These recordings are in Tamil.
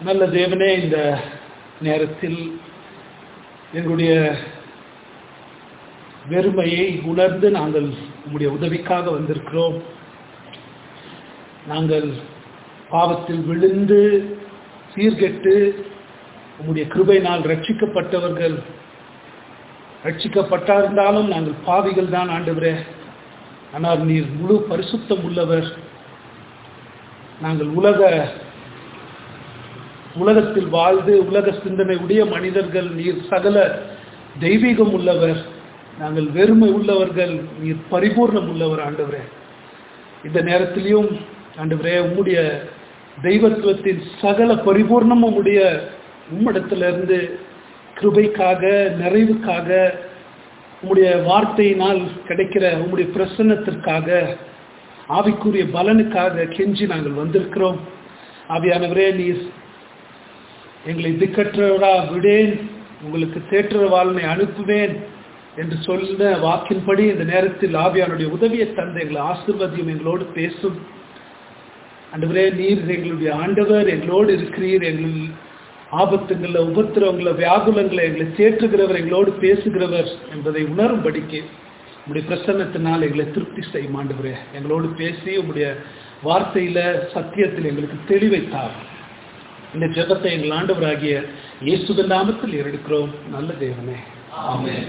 நல்ல தேவனே இந்த நேரத்தில் எங்களுடைய வெறுமையை உணர்ந்து நாங்கள் உம்முடைய உதவிக்காக வந்திருக்கிறோம் நாங்கள் பாவத்தில் விழுந்து சீர்கெட்டு உம்முடைய கிருபையினால் ரட்சிக்கப்பட்டவர்கள் ரட்சிக்கப்பட்டாயிருந்தாலும் நாங்கள் பாவிகள் தான் ஆண்டவரே ஆனால் நீர் முழு பரிசுத்தம் உள்ளவர் நாங்கள் உலக உலகத்தில் வாழ்ந்து உலக சிந்தனை உடைய மனிதர்கள் நீர் சகல தெய்வீகம் உள்ளவர் நாங்கள் வெறுமை உள்ளவர்கள் நீர் பரிபூர்ணம் உள்ளவர் ஆண்டவரே இந்த நேரத்திலையும் ஆண்டவரே உம்முடைய தெய்வத்துவத்தின் சகல பரிபூர்ணமும் உம்முடைய உம்மிடத்திலிருந்து கிருபைக்காக நிறைவுக்காக உம்முடைய வார்த்தையினால் கிடைக்கிற உம்முடைய பிரசன்னத்திற்காக ஆவிக்குரிய பலனுக்காக கெஞ்சி நாங்கள் வந்திருக்கிறோம் ஆவியானவரே நீர் எங்களை திக்கற்றவரா விடேன் உங்களுக்கு தேற்றவாளனை அனுப்புவேன் என்று சொன்ன வாக்கின்படி இந்த நேரத்தில் ஆவியானுடைய உதவியை தந்து எங்களை ஆசிர்வதியும் எங்களோடு பேசும் ஆண்டவரே நீர் எங்களுடைய ஆண்டவர் எங்களோடு இருக்கிறீர் எங்கள் ஆபத்துங்கள உபத்திரவங்கள வியாகுலங்களை எங்களை தேற்றுகிறவர் எங்களோடு பேசுகிறவர் என்பதை உணரும்படிக்கு உங்களுடைய பிரசன்னத்தினால் எங்களை திருப்தி செய்யும் ஆண்டவரே எங்களோடு பேசி உங்களுடைய வார்த்தையில சத்தியத்தில் எங்களுக்கு தெளிவைத்தார் இந்த ஜெபத்தை எங்கள் ஆண்டவராகிய இயேசுவின் நாமத்தில் எடுக்கிறோம் நல்ல தேவனே ஆமென்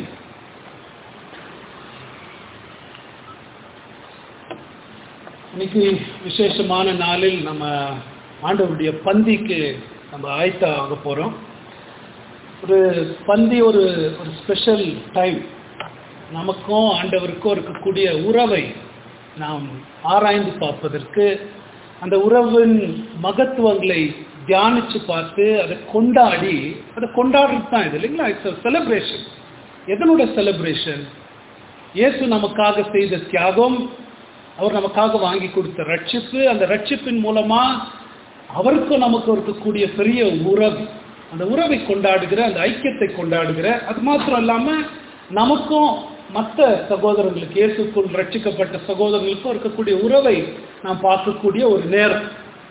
இன்னைக்கு விசேஷமான நாளில் நம்ம ஆண்டவருடைய பந்திக்கு நம்ம ஆயத்த ஆக போகிறோம் ஒரு பந்தி ஒரு ஒரு ஸ்பெஷல் டைம் நமக்கும் ஆண்டவருக்கும் இருக்கக்கூடிய உறவை நாம் ஆராய்ந்து பார்ப்பதற்கு அந்த உறவின் மகத்துவங்களை தியானித்து பார்த்து அதை கொண்டாடி அதை கொண்டாடுறது தான் இது இல்லைங்களா இட்ஸ் செலிப்ரேஷன் எதனோட செலிப்ரேஷன் இயேசு நமக்காக செய்த தியாகம் அவர் நமக்காக வாங்கி கொடுத்த ரட்சிப்பு அந்த ரட்சிப்பின் மூலமா அவருக்கும் நமக்கு இருக்கக்கூடிய பெரிய உறவு அந்த உறவை கொண்டாடுகிற அந்த ஐக்கியத்தை கொண்டாடுகிற அது மாத்திரம் இல்லாம நமக்கும் மற்ற சகோதரர்களுக்கு இயேசுக்குள் ரட்சிக்கப்பட்ட சகோதரர்களுக்கும் இருக்கக்கூடிய உறவை நாம் பார்க்கக்கூடிய ஒரு நேரம்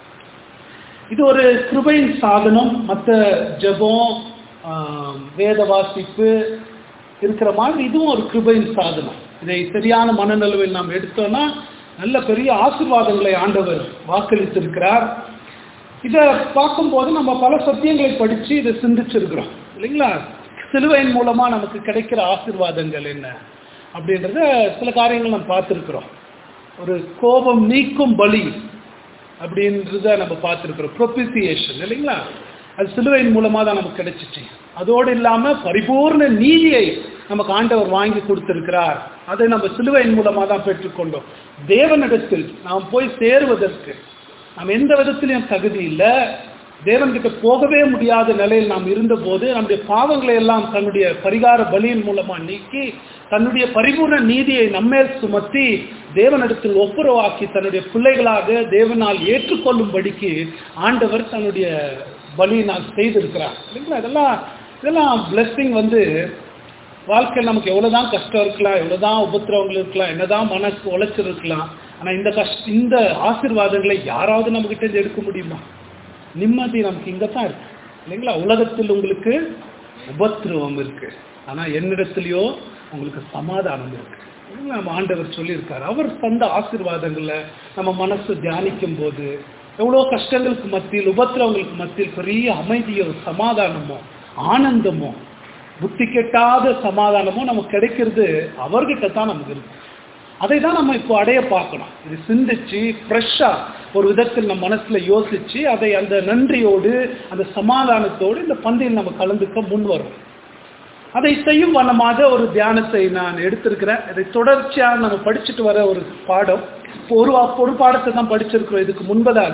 இது ஒரு கிருபையின் சாதனம் மற்ற ஜபம் வேத வாசிப்பு இருக்கிற மாதிரி இதுவும் ஒரு கிருபையின் சாதனம் இதை சரியான மனநிலவில் நாம் எடுத்தோம்னா நல்ல பெரிய ஆசிர்வாதங்களை ஆண்டவர் வாக்களித்திருக்கிறார் இதை பார்க்கும்போது நம்ம பல சத்தியங்களை படித்து இதை சிந்திச்சிருக்கிறோம் இல்லைங்களா சிலுவையின் மூலமா நமக்கு கிடைக்கிற ஆசிர்வாதங்கள் என்ன அப்படின்றத சில காரியங்கள் நம்ம பார்த்துருக்குறோம் ஒரு கோபம் நீக்கும் பலி அப்படின்றத நம்ம பார்த்துருக்குறோம் ப்ரொபிசியேஷன் இல்லைங்களா அது சிலுவையின் மூலமாக தான் நமக்கு கிடைச்சிச்சு அதோடு இல்லாமல் பரிபூர்ண நீதியை நமக்கு ஆண்டவர் வாங்கி கொடுத்திருக்கிறார் அதை நம்ம சிலுவையின் மூலமாக தான் பெற்றுக்கொண்டோம் தேவனிடத்தில் நாம் போய் சேருவதற்கு நாம் எந்த விதத்திலையும் தகுதி இல்லை தேவன்கிட்ட போகவே முடியாத நிலையில் நாம் இருந்தபோது நம்முடைய பாவங்களை எல்லாம் தன்னுடைய பரிகார பலியின் மூலமா நீக்கி தன்னுடைய பரிபூர்ண நீதியை நம்மேல் சுமத்தி தேவனிடத்தில் ஒப்புரவாக்கி தன்னுடைய பிள்ளைகளாக தேவனால் ஏற்றுக்கொள்ளும்படிக்கு ஆண்டவர் தன்னுடைய பலியினால் செய்திருக்கிறார் இல்லைங்களா இதெல்லாம் இதெல்லாம் பிளெஸ்ஸிங் வந்து வாழ்க்கையில் நமக்கு எவ்வளோதான் கஷ்டம் இருக்கலாம் எவ்வளோதான் உபத்திரவங்கள் இருக்கலாம் என்னதான் மனசு உழைச்சிருக்கலாம் ஆனால் இந்த கஷ்ட இந்த ஆசிர்வாதங்களை யாராவது நம்மகிட்ட இருந்து எடுக்க முடியுமா நிம்மதி நமக்கு இங்கே தான் இருக்கு இல்லைங்களா உலகத்தில் உங்களுக்கு உபத்திரவம் இருக்கு ஆனால் என்னிடத்துலையோ உங்களுக்கு சமாதானம் இருக்கு நம்ம ஆண்டவர் சொல்லியிருக்காரு அவர் தந்த ஆசிர்வாதங்களை நம்ம மனசு தியானிக்கும் போது எவ்வளோ கஷ்டங்களுக்கு மத்தியில் உபத்திரவங்களுக்கு மத்தியில் பெரிய அமைதியோ சமாதானமோ ஆனந்தமோ புத்தி கெட்டாத சமாதானமோ நமக்கு கிடைக்கிறது அவர்கிட்ட தான் நமக்கு இருக்கு அதை தான் நம்ம இப்போ அடைய பார்க்கணும் இது சிந்திச்சு ஃப்ரெஷ்ஷாக ஒரு விதத்தில் நம்ம மனசில் யோசிச்சு அதை அந்த நன்றியோடு அந்த சமாதானத்தோடு இந்த பந்தியில் நம்ம கலந்துக்க முன் வரும் அதை செய்யும் வண்ணமாக ஒரு தியானத்தை நான் எடுத்திருக்கிறேன் இதை தொடர்ச்சியாக நம்ம படிச்சுட்டு வர ஒரு பாடம் இப்போ ஒரு ஒரு பாடத்தை தான் படிச்சிருக்கிறோம் இதுக்கு முன்பதாக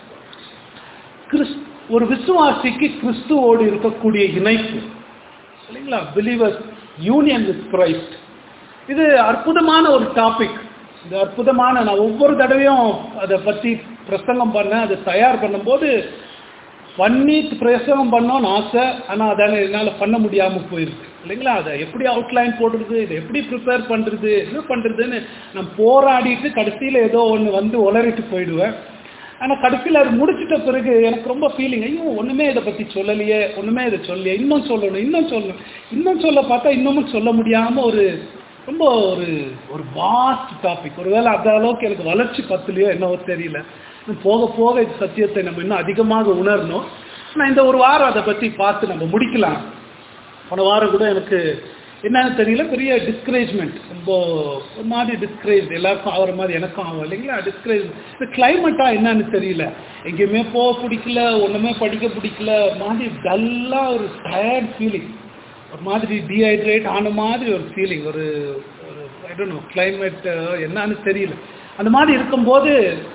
கிறிஸ் ஒரு விசுவாசிக்கு கிறிஸ்துவோடு இருக்கக்கூடிய இணைப்பு இல்லைங்களா பிலீவர்ஸ் யூனியன் வித் கிரைஸ்ட் இது அற்புதமான ஒரு டாபிக் இது அற்புதமான நான் ஒவ்வொரு தடவையும் அதை பற்றி பிரசங்கம் பண்ணேன் அதை தயார் பண்ணும்போது பண்ணி பிரசங்கம் பண்ணோன்னு ஆசை ஆனால் அதான என்னால் பண்ண முடியாமல் போயிருக்கு இல்லைங்களா அதை எப்படி அவுட்லைன் போடுறது இதை எப்படி ப்ரிப்பேர் பண்ணுறது என்ன பண்ணுறதுன்னு நான் போராடிட்டு கடைசியில் ஏதோ ஒன்று வந்து உளறிட்டு போயிடுவேன் ஆனால் கடைசியில் அது முடிச்சிட்ட பிறகு எனக்கு ரொம்ப ஃபீலிங் ஐயோ ஒன்றுமே இதை பற்றி சொல்லலையே ஒன்றுமே இதை சொல்லலையே இன்னும் சொல்லணும் இன்னும் சொல்லணும் இன்னும் சொல்ல பார்த்தா இன்னமும் சொல்ல முடியாமல் ஒரு ரொம்ப ஒரு ஒரு வாஸ்ட் டாபிக் ஒருவேளை அந்த அளவுக்கு எனக்கு வளர்ச்சி பத்துலையோ என்னவோ தெரியல இன்னும் போக போக இந்த சத்தியத்தை நம்ம இன்னும் அதிகமாக உணரணும் ஆனால் இந்த ஒரு வாரம் அதை பற்றி பார்த்து நம்ம முடிக்கலாம் போன வாரம் கூட எனக்கு என்னன்னு தெரியல பெரிய டிஸ்கரேஜ்மெண்ட் ரொம்ப ஒரு மாதிரி டிஸ்கரேஜ் எல்லாருக்கும் ஆகிற மாதிரி எனக்கும் ஆகும் இல்லைங்களா டிஸ்கரேஜ் இந்த கிளைமேட்டா என்னன்னு தெரியல எங்கேயுமே போக பிடிக்கல ஒன்றுமே படிக்க பிடிக்கல ஒரு மாதிரி டல்லாக ஒரு டயர்ட் ஃபீலிங் ஒரு மாதிரி டீஹைட்ரேட் ஆன மாதிரி ஒரு ஃபீலிங் ஒரு ஐடோன் கிளைமேட் என்னன்னு தெரியல அந்த மாதிரி இருக்கும்போது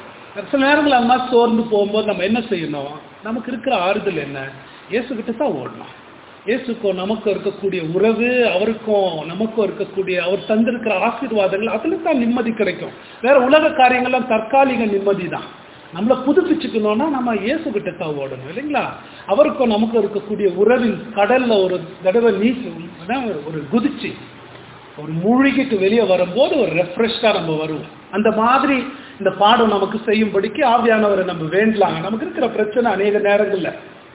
சில நேரங்கள் அந்த மாதிரி சோர்ந்து போகும்போது நம்ம என்ன செய்யணும் நமக்கு இருக்கிற ஆறுதல் என்ன இயேசுகிட்ட தான் ஓடணும் இயேசுக்கும் நமக்கும் இருக்கக்கூடிய உறவு அவருக்கும் நமக்கும் இருக்கக்கூடிய அவர் தந்திருக்கிற ஆசீர்வாதங்கள் அதுல தான் நிம்மதி கிடைக்கும் வேற உலக காரியங்கள்லாம் தற்காலிக நிம்மதி தான் நம்மளை புதுப்பிச்சுக்கணும்னா நம்ம இயேசு கிட்ட தான் ஓடணும் இல்லைங்களா அவருக்கும் நமக்கும் இருக்கக்கூடிய உறவின் கடல்ல ஒரு தடவை நீச்சு ஒரு குதிச்சு ஒரு மூழ்கிட்டு வெளியே வரும்போது ஒரு ரெஃப்ரெஷ்டாக நம்ம வருவோம் அந்த மாதிரி இந்த பாடம் நமக்கு செய்யும்படிக்கு ஆவியானவரை நம்ம வேண்டலாங்க நமக்கு இருக்கிற பிரச்சனை அநேக நேரங்கள்ல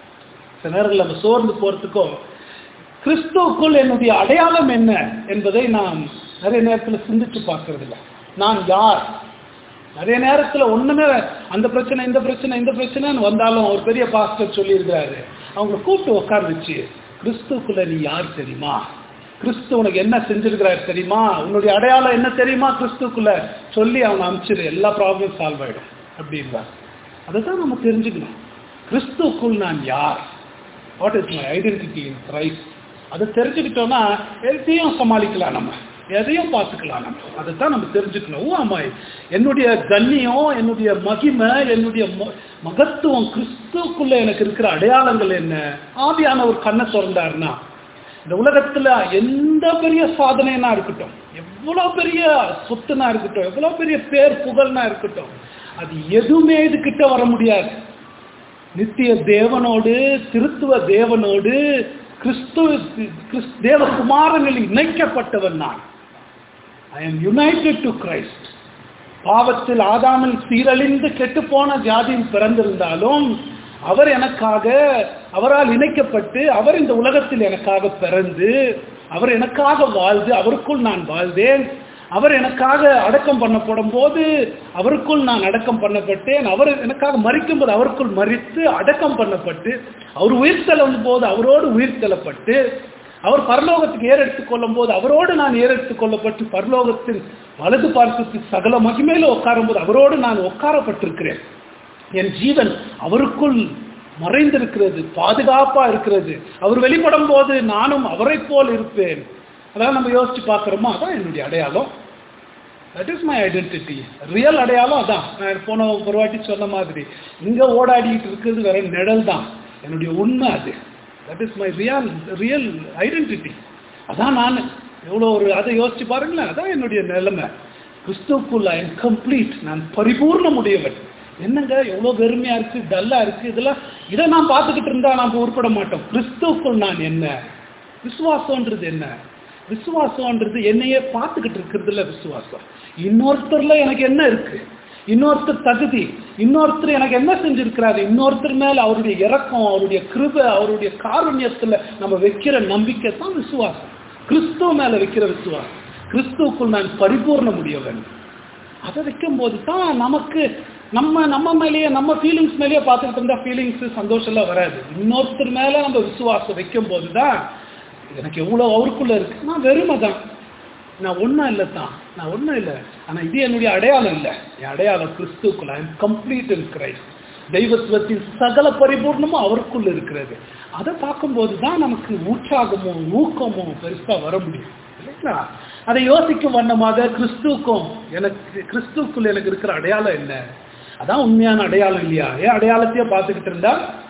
சில நேரங்கள் நம்ம சோர்ந்து போறதுக்கும் கிறிஸ்துவுக்குள் என்னுடைய அடையாளம் என்ன என்பதை நான் நிறைய நேரத்தில் சிந்திச்சு பார்க்கறது இல்லை நான் யார் நிறைய நேரத்தில் ஒண்ணுமே அந்த பிரச்சனை இந்த பிரச்சனை இந்த பிரச்சனைன்னு வந்தாலும் ஒரு பெரிய பாஸ்டர் சொல்லியிருக்கிறாரு அவங்களை கூப்பிட்டு உட்கார வச்சு கிறிஸ்துக்குள்ள நீ யார் தெரியுமா கிறிஸ்து உனக்கு என்ன செஞ்சிருக்கிறாரு தெரியுமா உன்னுடைய அடையாளம் என்ன தெரியுமா கிறிஸ்துக்குள்ள சொல்லி அவனை அனுப்பிச்சிரு எல்லா ப்ராப்ளம் சால்வ் ஆயிடும் அப்படின்றார் அதை தான் நம்ம தெரிஞ்சுக்கணும் கிறிஸ்துக்குள் நான் யார் what is my identity in Christ அதை தெரிஞ்சுக்கிட்டோம்னா எதையும் சமாளிக்கலாம் நம்ம எதையும் பார்த்துக்கலாம் நம்ம அதை தான் நம்ம தெரிஞ்சுக்கணும் ஓ ஆமா என்னுடைய கண்ணியம் என்னுடைய மகிமை என்னுடைய மகத்துவம் கிறிஸ்துக்குள்ள எனக்கு இருக்கிற அடையாளங்கள் என்ன ஆவியான ஒரு கண்ணை திறந்தாருன்னா இந்த உலகத்துல எந்த பெரிய சாதனைனா இருக்கட்டும் எவ்வளவு பெரிய சொத்துனா இருக்கட்டும் எவ்வளவு பெரிய பேர் புகழ்னா இருக்கட்டும் அது எதுவுமே இது கிட்ட வர முடியாது நித்திய தேவனோடு திருத்துவ தேவனோடு கிறிஸ்து தேவகுமாரனில் இணைக்கப்பட்டவன் நான் I am united to Christ பாவத்தில் ஆதாமில் சீரழிந்து கெட்டு போன ஜாதியில் பிறந்திருந்தாலும் அவர் எனக்காக அவரால் இணைக்கப்பட்டு அவர் இந்த உலகத்தில் எனக்காக பிறந்து அவர் எனக்காக வாழ்ந்து அவருக்குள் நான் வாழ்ந்தேன் அவர் எனக்காக அடக்கம் பண்ணப்படும் போது அவருக்குள் நான் அடக்கம் பண்ணப்பட்டேன் அவர் எனக்காக மறிக்கும் போது அவருக்குள் மறித்து அடக்கம் பண்ணப்பட்டு அவர் உயிர் தள்ளும் போது அவரோடு உயிர் தள்ளப்பட்டு அவர் பரலோகத்துக்கு ஏறெடுத்துக் கொள்ளும் போது அவரோடு நான் ஏறெடுத்துக் கொள்ளப்பட்டு பரலோகத்தின் வலது பார்க்கத்து சகல மகிமையில உட்காரும் போது அவரோடு நான் உட்காரப்பட்டிருக்கிறேன் என் ஜீவன் அவருக்குள் மறைந்திருக்கிறது பாதுகாப்பா இருக்கிறது அவர் வெளிப்படும் போது நானும் அவரை போல் இருப்பேன் அதான் நம்ம யோசிச்சு பார்க்குறோமோ அதான் என்னுடைய அடையாளம் that is my identity real அடையாளம் அதான் நான் போன ஒரு வாட்டி சொன்ன மாதிரி இங்க ஓடாடிட்டு இருக்கிறது வேற நிழல் தான் என்னுடைய உண்மை அது that is my real real identity அதான் நான் எவ்வளோ ஒரு அதை யோசிச்சு பாருங்களேன் அதான் என்னுடைய நிலைமை கிறிஸ்துக்குள்ள ஐ கம்ப்ளீட் நான் பரிபூர்ணம் உடையவன் என்னங்க எவ்வளோ வெறுமையா இருக்கு டல்லா இருக்கு இதெல்லாம் இதை நான் பார்த்துக்கிட்டு இருந்தா நாம் உருப்பட மாட்டோம் கிறிஸ்துக்குள் நான் என்ன விசுவாசம்ன்றது என்ன விசுவாசம்ன்றது என்னையே பார்த்துக்கிட்டு இருக்கிறதுல விசுவாசம் இன்னொருத்தர்ல எனக்கு என்ன இருக்கு இன்னொருத்தர் தகுதி இன்னொருத்தர் எனக்கு என்ன செஞ்சிருக்கிறாரு இன்னொருத்தர் மேல அவருடைய இறக்கம் அவருடைய கிருப அவருடைய காருண்யத்துல நம்ம வைக்கிற நம்பிக்கை தான் விசுவாசம் கிறிஸ்துவ மேல வைக்கிற விசுவாசம் கிறிஸ்துவுக்குள் நான் பரிபூர்ண முடியவன் அதை வைக்கும் போது தான் நமக்கு நம்ம நம்ம மேலேயே நம்ம ஃபீலிங்ஸ் மேலேயே பார்த்துக்கிட்டு இருந்தா ஃபீலிங்ஸ் சந்தோஷம்லாம் வராது இன்னொருத்தர் மேல நம்ம விசுவாசம் வைக்கும் போது தான் எனக்கு எவ்வளோ அவருக்குள்ள இருக்கு நான் வெறுமை தான் நான் ஒன்றும் இல்லை தான் நான் ஒன்றும் இல்லை ஆனால் இது என்னுடைய அடையாளம் இல்லை என் அடையாளம் கிறிஸ்துக்குள்ள I am complete in Christ தெய்வத்துவத்தின் சகல பரிபூர்ணமும் அவருக்குள்ள இருக்கிறது அதை பார்க்கும்போது தான் நமக்கு உற்சாகமோ ஊக்கமோ பெருசாக வர முடியும் இல்லைங்களா அதை யோசிக்கும் வண்ணமாக கிறிஸ்துவுக்கும் எனக்கு கிறிஸ்துக்குள்ள எனக்கு இருக்கிற அடையாளம் என்ன அதான் உண்மையான அடையாளம் இல்லையா ஏன் அடையாளத்தையே பார்த்துக்கிட்டு இருந்தா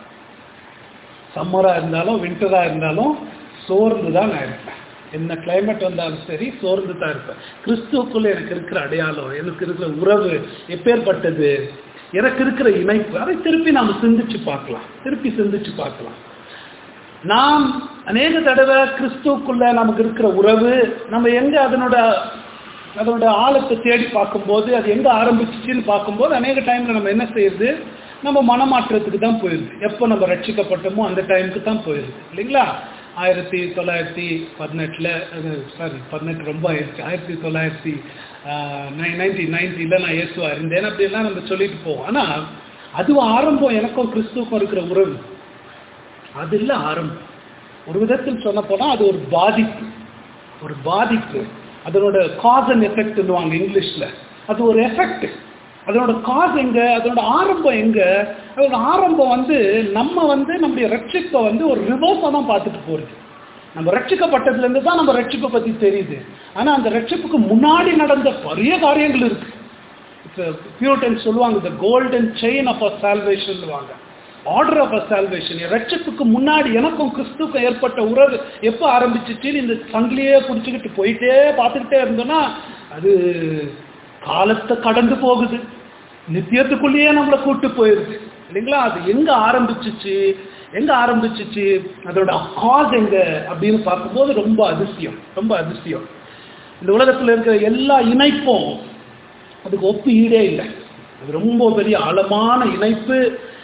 சம்மரா இருந்தாலும் வின்டரா இருந்தாலும் சோர்ந்து தான் நான் இருப்பேன் என்ன கிளைமேட் வந்தாலும் சரி சோர்ந்து தான் இருப்பேன் கிறிஸ்துவுக்குள்ள எனக்கு இருக்கிற அடையாளம் எனக்கு இருக்கிற உறவு எப்பேற்பட்டது எனக்கு இருக்கிற இணைப்பு அதை திருப்பி நாம் சிந்திச்சு பார்க்கலாம் திருப்பி சிந்திச்சு பார்க்கலாம் நாம் அநேக தடவை கிறிஸ்துவுக்குள்ள நமக்கு இருக்கிற உறவு நம்ம எங்க அதனோட அதோட ஆழத்தை தேடி பார்க்கும்போது அது எங்கே ஆரம்பிச்சிச்சுன்னு பார்க்கும்போது அநேக டைமில் நம்ம என்ன செய்யுது நம்ம மனமாற்றத்துக்கு தான் போயிடுது எப்போ நம்ம ரட்சிக்கப்பட்டோமோ அந்த டைமுக்கு தான் போயிடுது இல்லைங்களா ஆயிரத்தி தொள்ளாயிரத்தி பதினெட்டில் சாரி பதினெட்டு ரொம்ப ஆயிடுச்சு ஆயிரத்தி தொள்ளாயிரத்தி நைன்டீன் நைன்ட்டியில் நான் இயேசுவா இருந்தேன் அப்படிலாம் நம்ம சொல்லிட்டு போவோம் ஆனால் அது ஆரம்பம் எனக்கும் கிறிஸ்துவுக்கும் இருக்கிற உறவு அது இல்லை ஆரம்பம் ஒரு விதத்தில் சொல்ல போனால் அது ஒரு பாதிப்பு ஒரு பாதிப்பு அதனோட காஸ் அண்ட் எஃபெக்ட்னுவாங்க இங்கிலீஷில் அது ஒரு எஃபெக்ட் அதனோட காஸ் எங்க அதனோட ஆரம்பம் எங்க அதோட ஆரம்பம் வந்து நம்ம வந்து நம்முடைய ரட்சிப்பை வந்து ஒரு ரிவர்ஸாக தான் பார்த்துட்டு போகிறது நம்ம ரட்சிக்கப்பட்டதுலேருந்து தான் நம்ம ரட்சிப்பை பற்றி தெரியுது ஆனால் அந்த ரட்சிப்புக்கு முன்னாடி நடந்த பெரிய காரியங்கள் இருக்கு பியூட்டன் சொல்லுவாங்க the golden chain of a சால்வேஷன்வாங்க ஆர்டர் ஆஃப் அ சால்வேஷன் ரட்சிப்புக்கு முன்னாடி எனக்கும் கிறிஸ்துக்கும் ஏற்பட்ட உறவு எப்போ ஆரம்பிச்சிச்சுன்னு இந்த சங்கிலியே பிடிச்சிக்கிட்டு போயிட்டே பார்த்துக்கிட்டே இருந்தோம்னா அது காலத்தை கடந்து போகுது நித்தியத்துக்குள்ளேயே நம்மளை கூட்டு போயிருது இல்லைங்களா அது எங்க ஆரம்பிச்சிச்சு எங்க ஆரம்பிச்சிச்சு அதோட காஸ் எங்க அப்படின்னு பார்க்கும்போது ரொம்ப அதிசயம் ரொம்ப அதிசயம் இந்த உலகத்தில் இருக்கிற எல்லா இணைப்பும் அதுக்கு ஒப்பு ஈடே இல்லை அது ரொம்ப பெரிய ஆழமான இணைப்பு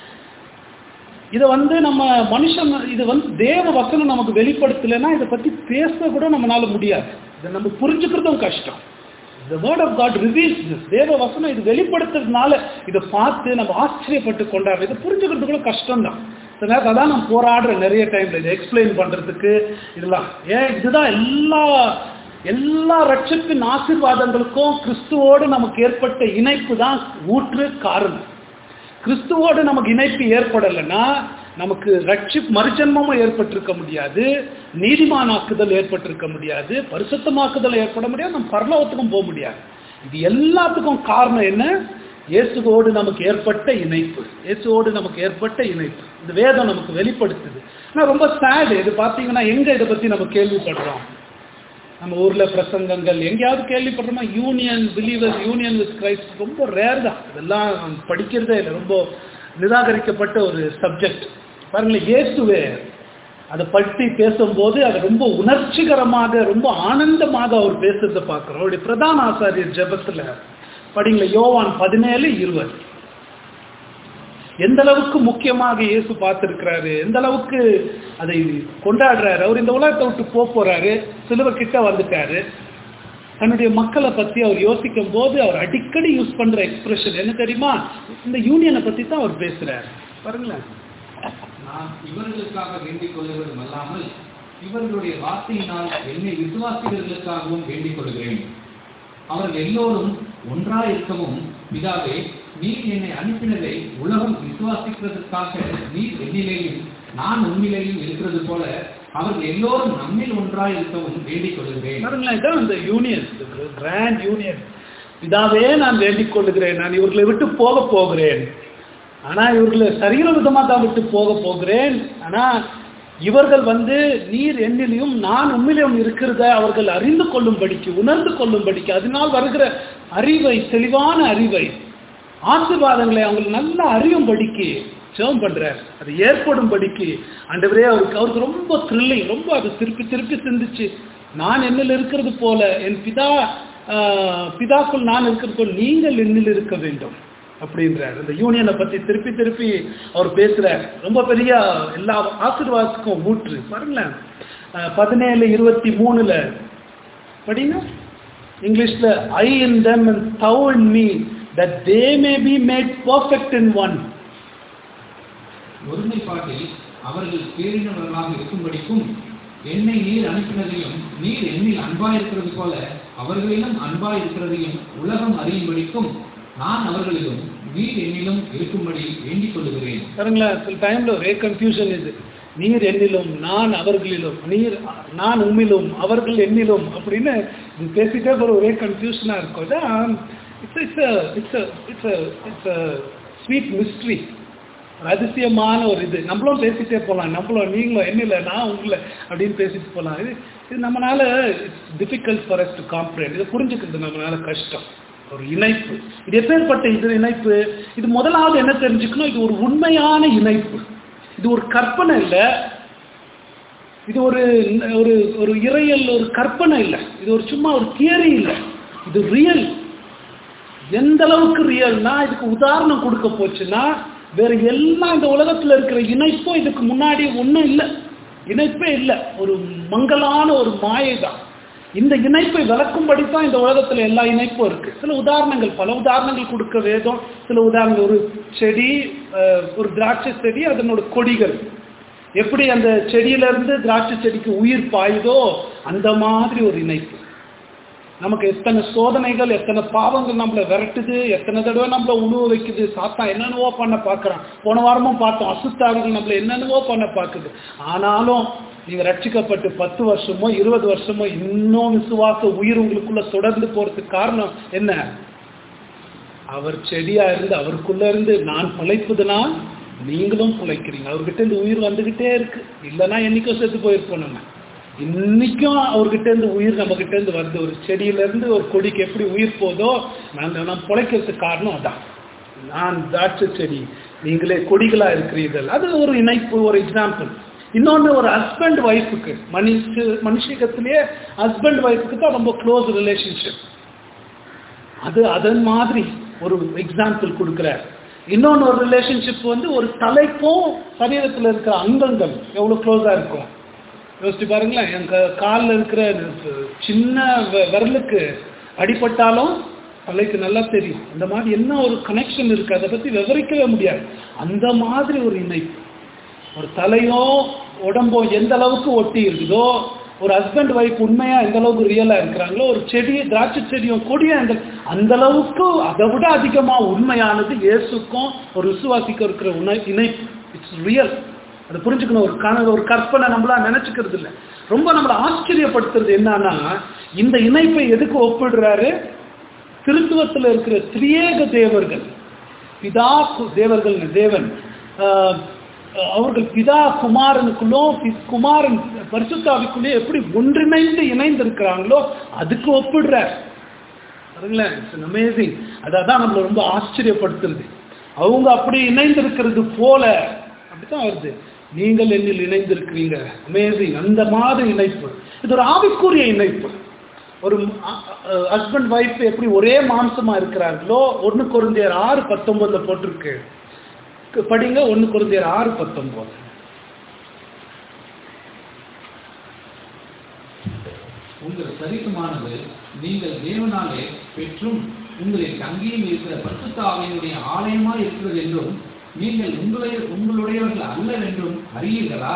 இதை வந்து நம்ம மனுஷன் இது வந்து தேவ வசனம் நமக்கு வெளிப்படுத்தலைன்னா இதை பற்றி பேச கூட நம்மளால முடியாது இதை நம்ம புரிஞ்சுக்கிறதும் கஷ்டம் the word of god reveals this தேவ வசனம் இது வெளிப்படுத்துறதுனால இதை பார்த்து நம்ம ஆச்சரியப்பட்டு கொண்டாடுறோம் இதை புரிஞ்சுக்கிறது கூட கஷ்டம் தான் சில நேரத்தில் அதான் நான் போராடுறேன் நிறைய டைம்ல இதை எக்ஸ்பிளைன் பண்றதுக்கு இதெல்லாம் ஏன் இதுதான் எல்லா எல்லா ரட்சத்தின் ஆசீர்வாதங்களுக்கும் கிறிஸ்துவோடு நமக்கு ஏற்பட்ட இணைப்பு தான் ஊற்று காரணம் கிறிஸ்துவோடு நமக்கு இணைப்பு ஏற்படலைன்னா நமக்கு ரட்சிப் மறுஜன்மமும் ஏற்பட்டிருக்க முடியாது நீதிமானாக்குதல் ஏற்பட்டிருக்க முடியாது பரிசுத்தமாக்குதல் ஏற்பட முடியாது நம்ம பரலோகத்துக்கும் போக முடியாது இது எல்லாத்துக்கும் காரணம் என்ன இயேசுவோடு நமக்கு ஏற்பட்ட இணைப்பு இயேசுவோடு நமக்கு ஏற்பட்ட இணைப்பு இந்த வேதம் நமக்கு வெளிப்படுத்துது ஆனால் ரொம்ப சேடு இது பார்த்தீங்கன்னா எங்க இதை பத்தி நம்ம கேள்விப்படுறோம் நம்ம ஊர்ல பிரசங்கங்கள் எங்கேயாவது கேள்விப்படுறோமா union believers union with Christ ரொம்ப ரேர் தான் இதெல்லாம் படிக்கிறதே இல்லை ரொம்ப நிராகரிக்கப்பட்ட ஒரு சப்ஜெக்ட் பாருங்களேன் இயேசுவே அதை பற்றி பேசும்போது அது ரொம்ப உணர்ச்சிகரமாக ரொம்ப ஆனந்தமாக அவர் பேசுறதை பார்க்குறோம் அவருடைய பிரதான ஆசாரியர் ஜெபத்தில் படிங்களேன் யோவான் பதினேழு இருபது எந்த அளவுக்கு முக்கியமாக இயேசு பார்த்திருக்கிறாரு எந்த அளவுக்கு அதை கொண்டாடுறாரு அவர் இந்த உலகத்தை விட்டு போக போறாரு சிலுவை கிட்ட வந்துட்டாரு தன்னுடைய மக்களை பத்தி அவர் யோசிக்கும் போது அவர் அடிக்கடி யூஸ் பண்ற எக்ஸ்பிரஷன் என்ன தெரியுமா இந்த யூனியனை பத்தி தான் அவர் பேசுறாரு பாருங்களேன் நான் இவர்களுக்காக வேண்டிக் கொள்ளுவதும் அல்லாமல் இவர்களுடைய வார்த்தையினால் என்னை விசுவாசிகளுக்காகவும் வேண்டிக் கொள்கிறேன் அவர்கள் எல்லோரும் ஒன்றாயிருக்கவும் பிதாவே நீர் என்னை அனுப்பினதை உலகம் விசுவாசிக்கிறதற்காக நீர் என்னிலேயும் நான் உண்மையிலேயும் இருக்கிறது போல அவர்கள் எல்லோரும் நம்மில் ஒன்றாயிருக்கவும் வேண்டிக் கொள்கிறேன் பாருங்களேன் இதான் இந்த யூனியன் கிராண்ட் யூனியன் இதாவே நான் வேண்டிக் கொள்ளுகிறேன் நான் இவர்களை விட்டு போக போகிறேன் ஆனா இவர்களை சரீர விதமா தான் விட்டு போக போகிறேன் ஆனா இவர்கள் வந்து நீர் என்னிலையும் நான் உண்மையிலும் இருக்கிறத அவர்கள் அறிந்து கொள்ளும்படிக்கு உணர்ந்து கொள்ளும்படிக்கு அதனால் வருகிற அறிவை தெளிவான அறிவை ஆசீர்வாதங்களை அவங்களுக்கு நல்லா அறியும்படிக்கு ஜெபம் பண்றார் அது ஏற்படும்படிக்கு ஆண்டவரே அவருக்கு அவருக்கு ரொம்ப த்ரில்லிங் ரொம்ப அது திருப்பி திருப்பி சிந்திச்சு நான் என்னில் இருக்கிறது போல என் பிதா ஆஹ், பிதாக்குள் நான் இருக்கிறது போல் நீங்கள் என்னில் இருக்க வேண்டும் அப்படின்றார் அந்த யூனியனை பத்தி திருப்பி திருப்பி அவர் பேசுறார் ரொம்ப பெரிய எல்லா ஆசீர்வாதத்துக்கும் ஊற்று பாருங்களேன் ஆஹ், பதினேழு இருபத்தி மூணுல படிங்க இங்கிலீஷ்ல ஐ இன் them and thou in me that they may be made perfect in one ஒருமைப்பாட்டில் அவர்கள் பேரினவர்களாக இருக்கும்படிக்கும் என்னை நீர் அனுப்பினதையும் நீர் என்னில் அன்பாயிருக்கிறது போல அவர்களிலும் அன்பாயிருக்கிறதையும் உலகம் அறியும்படிக்கும் நான் அவர்களிலும் நீர் என்னிலும் இருக்கும்படி வேண்டிக் கொள்ளுகிறேன் பாருங்களேன் சில டைம்ல ஒரே கன்ஃபியூஷன் இது நீர் என்னிலும் நான் அவர்களிலும் நீர் நான் உம்மிலும் அவர்கள் என்னிலும் அப்படின்னு இது பேசிட்டே போற ஒரே கன்ஃபியூஷனா இருக்கும் இதான் it's it's it's it's it's sweet mystery ஒரு அதிசயமான ஒரு இது நம்மளும் பேசிட்டே போகலாம் நம்மளும் நீங்களும் என்னில் நான் உங்களை அப்படின்னு பேசிட்டு போகலாம் இது இது நம்மளால it's difficult for us to comprehend இதை புரிஞ்சுக்கிறது நம்மளால கஷ்டம் ஒரு இணைப்பு இது எப்பேற்பட்ட இது இணைப்பு இது முதலாவது என்ன தெரிஞ்சுக்கணும் இது ஒரு உண்மையான இணைப்பு இது ஒரு கற்பனை இல்லை இது ஒரு ஒரு ஒரு இறையல் ஒரு கற்பனை இல்லை இது ஒரு சும்மா ஒரு தியரி இல்லை இது ரியல் எந்த அளவுக்கு ரியல்னா இதுக்கு உதாரணம் கொடுக்க போச்சுன்னா வேற எல்லாம் இந்த உலகத்துல இருக்கிற இணைப்பும் இதுக்கு முன்னாடி ஒன்றும் இல்லை இணைப்பே இல்லை ஒரு மங்கலான ஒரு மாயை தான் இந்த இணைப்பை விளக்கும்படி தான் இந்த உலகத்துல எல்லா இணைப்பும் இருக்கு சில உதாரணங்கள் பல உதாரணங்கள் கொடுக்க வேதம் சில உதாரணங்கள் ஒரு செடி அஹ், ஒரு திராட்சை செடி அதனோட கொடிகள் எப்படி அந்த செடியில இருந்து திராட்சை செடிக்கு உயிர் பாயுதோ அந்த மாதிரி ஒரு இணைப்பு நமக்கு எத்தனை சோதனைகள் எத்தனை பாவங்கள் நம்மளை விரட்டுது எத்தனை தடவை நம்மள உணவு வைக்குது சாத்தா என்னென்னவோ பண்ண பார்க்கறான் போன வாரமும் பார்த்தோம் அசுத்தாவிகள் நம்மள என்னென்னவோ பண்ண பார்க்குது ஆனாலும் நீங்க ரட்சிக்கப்பட்டு பத்து வருஷமோ இருபது வருஷமோ இன்னும் விசுவாச உயிர் உங்களுக்குள்ள தொடர்ந்து போறதுக்கு காரணம் என்ன அவர் செடியா இருந்து அவருக்குள்ள இருந்து நான் பிழைப்பதுனால் நீங்களும் பிழைக்கிறீங்க அவர்கிட்ட இருந்து உயிர் வந்துகிட்டே இருக்கு இல்லைன்னா என்னைக்கோ செத்து போயிருப்போம் நம்ம இன்னைக்கும் அவர்கிட்ட இருந்து உயிர் நம்ம கிட்ட இருந்து வருது ஒரு செடியில இருந்து ஒரு கொடிக்கு எப்படி உயிர் போதோ நான் நான் பிழைக்கிறதுக்கு காரணம் அதான் நான் திராட்சை செடி நீங்களே கொடிகளா இருக்கிறீர்கள் அது ஒரு இணைப்பு ஒரு எக்ஸாம்பிள் இன்னொன்று ஒரு ஹஸ்பண்ட் ஒய்ஃபுக்கு மனுஷ மனுஷகத்திலேயே ஹஸ்பண்ட் ஒய்ஃபுக்கு தான் ரொம்ப க்ளோஸ் ரிலேஷன்ஷிப் அது அதன் மாதிரி ஒரு எக்ஸாம்பிள் கொடுக்குறார் இன்னொன்று ஒரு ரிலேஷன்ஷிப் வந்து ஒரு தலைக்கும் சரீரத்தில் இருக்கிற அங்கங்கள் எவ்வளோ க்ளோஸாக இருக்கும் யோசிச்சு பாருங்களேன் என் க- கால்ல இருக்கிற சின்ன வெ- விரலுக்கு அடிபட்டாலும் தலைக்கு நல்லா தெரியும் அந்த மாதிரி என்ன ஒரு கனெக்ஷன் இருக்கு அதை பற்றி விவரிக்கவே முடியாது அந்த மாதிரி ஒரு இணைப்பு ஒரு தலையோ உடம்போ எந்த அளவுக்கு ஒட்டி இருக்குதோ ஒரு ஹஸ்பண்ட் ஒய்ஃப் உண்மையா எந்த அளவுக்கு ரியலா இருக்கிறாங்களோ ஒரு செடி திராட்சை செடியும் கொடியும் அந்த அந்த அளவுக்கு அதை விட அதிகமா உண்மையானது இயேசுக்கும் ஒரு விசுவாசிக்கும் இருக்கிற உணை இணைப்பு இட்ஸ் ரியல் அதை புரிஞ்சுக்கணும் ஒரு கனவு ஒரு கற்பனை நம்மளா நினைச்சுக்கிறது இல்லை ரொம்ப நம்மளை ஆச்சரியப்படுத்துறது என்னன்னா இந்த இணைப்பை எதுக்கு ஒப்பிடுறாரு திருத்துவத்தில் இருக்கிற திரியேக தேவர்கள் பிதா கு- தேவர்கள் தேவன் ஆஹ், அவர்கள் பிதா குமாரனுக்குள்ளும் பி- குமாரன் பரிசுத்தாவிக்குள்ளே எப்படி ஒன்றிணைந்து இணைந்து இருக்கிறாங்களோ அதுக்கு ஒப்பிடுறார் பாருங்களேன் இட்ஸ் அமேசிங் அதான் நம்மளை ரொம்ப ஆச்சரியப்படுத்துறது அவங்க அப்படி இணைந்திருக்கிறது போல அப்படித்தான் வருது நீங்கள் என்னில் இணைந்திருக்கிறீங்க அமேசிங் அந்த மாதிரி இணைப்பு இது ஒரு ஆவிக்குரிய இணைப்பு ஒரு ஹஸ்பண்ட் ஒய்ஃப் எப்படி ஒரே மாம்சமா இருக்கிறார்களோ ஒன்று குருந்தியர் ஆறு பத்தொன்பதுல போட்டிருக்கு க- படிங்க ஒன்று குருந்தியர் ஆறு பத்தொன்பது உங்கள் சரிசமானது நீங்கள் தேவனாலே பெற்றும் உங்களின் தங்கியும் இருக்கிற பரிசுத்த ஆவியினுடைய ஆலயமாய் இருக்கிறது என்றும் நீங்கள் உங்களுடைய உங்களுடையவர்கள் அல்லவென்றும் அறியீர்களா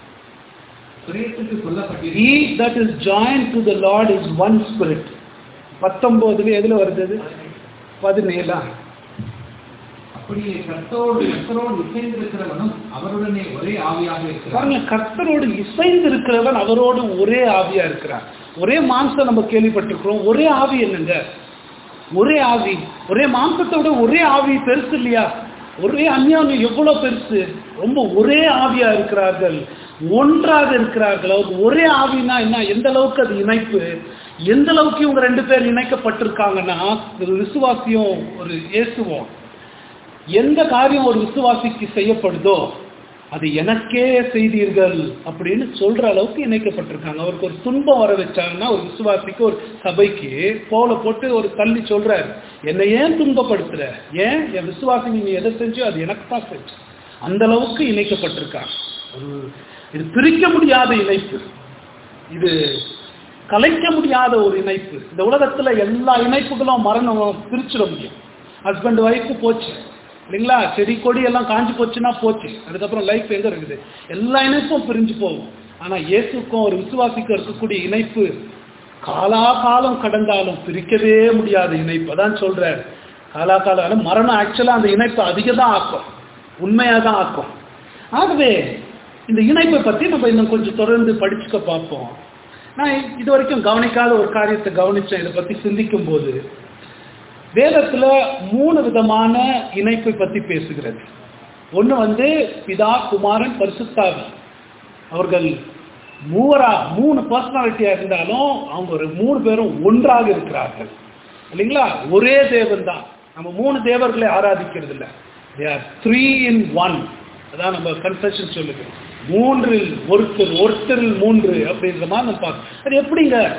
பிரேத்துக்கு சொல்லப்பட்டிருக்கிறது He that is joined to the Lord is one spirit. பத்தொன்பதுல எதுல வருது அது? பதினேழா அப்படியே கர்த்தரோடு கர்த்தரோடு இசைந்திருக்கிறவனும் அவருடனே ஒரே ஆவியாக இருக்கிறார் பாருங்க கர்த்தரோடு இசைந்து இருக்கிறவன் அவரோடு ஒரே ஆவியா இருக்கிறார் ஒரே மாம்சம் நம்ம கேள்விப்பட்டிருக்கிறோம் ஒரே ஆவி என்னங்க ஒரே ஆவி ஒரே மாம்சத்தோட ஒரே ஆவி பெருசு இல்லையா ஒரே அந்யோன்யம் எவ்வளவு பெருசு ரொம்ப ஒரே ஆவியா இருக்கிறார்கள் ஒன்றாக இருக்கிறார்கள் அவருக்கு ஒரே ஆவினா என்ன எந்த அளவுக்கு அது இணைப்பு எந்த அளவுக்கு இவங்க ரெண்டு பேர் இணைக்கப்பட்டிருக்காங்கன்னா ஒரு விசுவாசியும் ஒரு இயேசுவும் எந்த காரியம் ஒரு விசுவாசிக்கு செய்யப்படுதோ அது எனக்கே செய்தீர்கள் அப்படின்னு சொல்ற அளவுக்கு இணைக்கப்பட்டிருக்காங்க அவருக்கு ஒரு துன்பம் வர வச்சாங்கன்னா ஒரு விசுவாசிக்கு ஒரு சபைக்கு போல போட்டு ஒரு தள்ளி சொல்றாரு என்னை ஏன் துன்பப்படுத்துற ஏன் என் விசுவாசி நீங்க எதை செஞ்சோ அது எனக்கு தான் செஞ்சு அந்த அளவுக்கு இணைக்கப்பட்டிருக்காங்க ஒரு இது பிரிக்க முடியாத இணைப்பு இது கலைக்க முடியாத ஒரு இணைப்பு இந்த உலகத்துல எல்லா இணைப்புகளும் மரணம் பிரிச்சிட முடியும் ஹஸ்பண்ட் ஒய்ஃபு போச்சு இல்லைங்களா செடி கொடி எல்லாம் காஞ்சு போச்சுன்னா போச்சு அதுக்கப்புறம் லைஃப் எங்க இருக்குது எல்லா இணைப்பும் பிரிஞ்சு போகும் ஆனா இயேசுக்கும் ஒரு விசுவாசிக்கும் இருக்கக்கூடிய இணைப்பு காலாகாலம் கடந்தாலும் பிரிக்கவே முடியாத இணைப்பு அதான் சொல்றாரு காலாகாலம் ஆனா மரணம் ஆக்சுவலா அந்த இணைப்பை அதிகம் தான் ஆக்கும் உண்மையா தான் ஆக்கும் ஆகவே இந்த இணைப்பை பத்தி நம்ம இன்னும் கொஞ்சம் தொடர்ந்து படிச்சுக்க பார்ப்போம் நான் இது வரைக்கும் கவனிக்காத ஒரு காரியத்தை கவனிச்சேன் இதை பத்தி சிந்திக்கும் போது வேதத்துல மூணு விதமான இணைப்பை பத்தி பேசுகிறது ஒண்ணு வந்து பிதா குமாரன் பரிசுத்தாவி அவர்கள் மூவரா மூணு பர்சனாலிட்டியா இருந்தாலும் அவங்க ஒரு மூணு பேரும் ஒன்றாக இருக்கிறார்கள் இல்லைங்களா ஒரே தேவன் தான் நம்ம மூணு தேவர்களை ஆராதிக்கிறது இல்லை த்ரீ இன் ஒன் அதான் நம்ம கன்ஃபெஷன் சொல்லுது மூன்றில் ஒருத்தர் ஒருத்தரில் மூன்று அப்படின்ற மாதிரி நம்ம பார்க்கணும் அது எப்படிங்க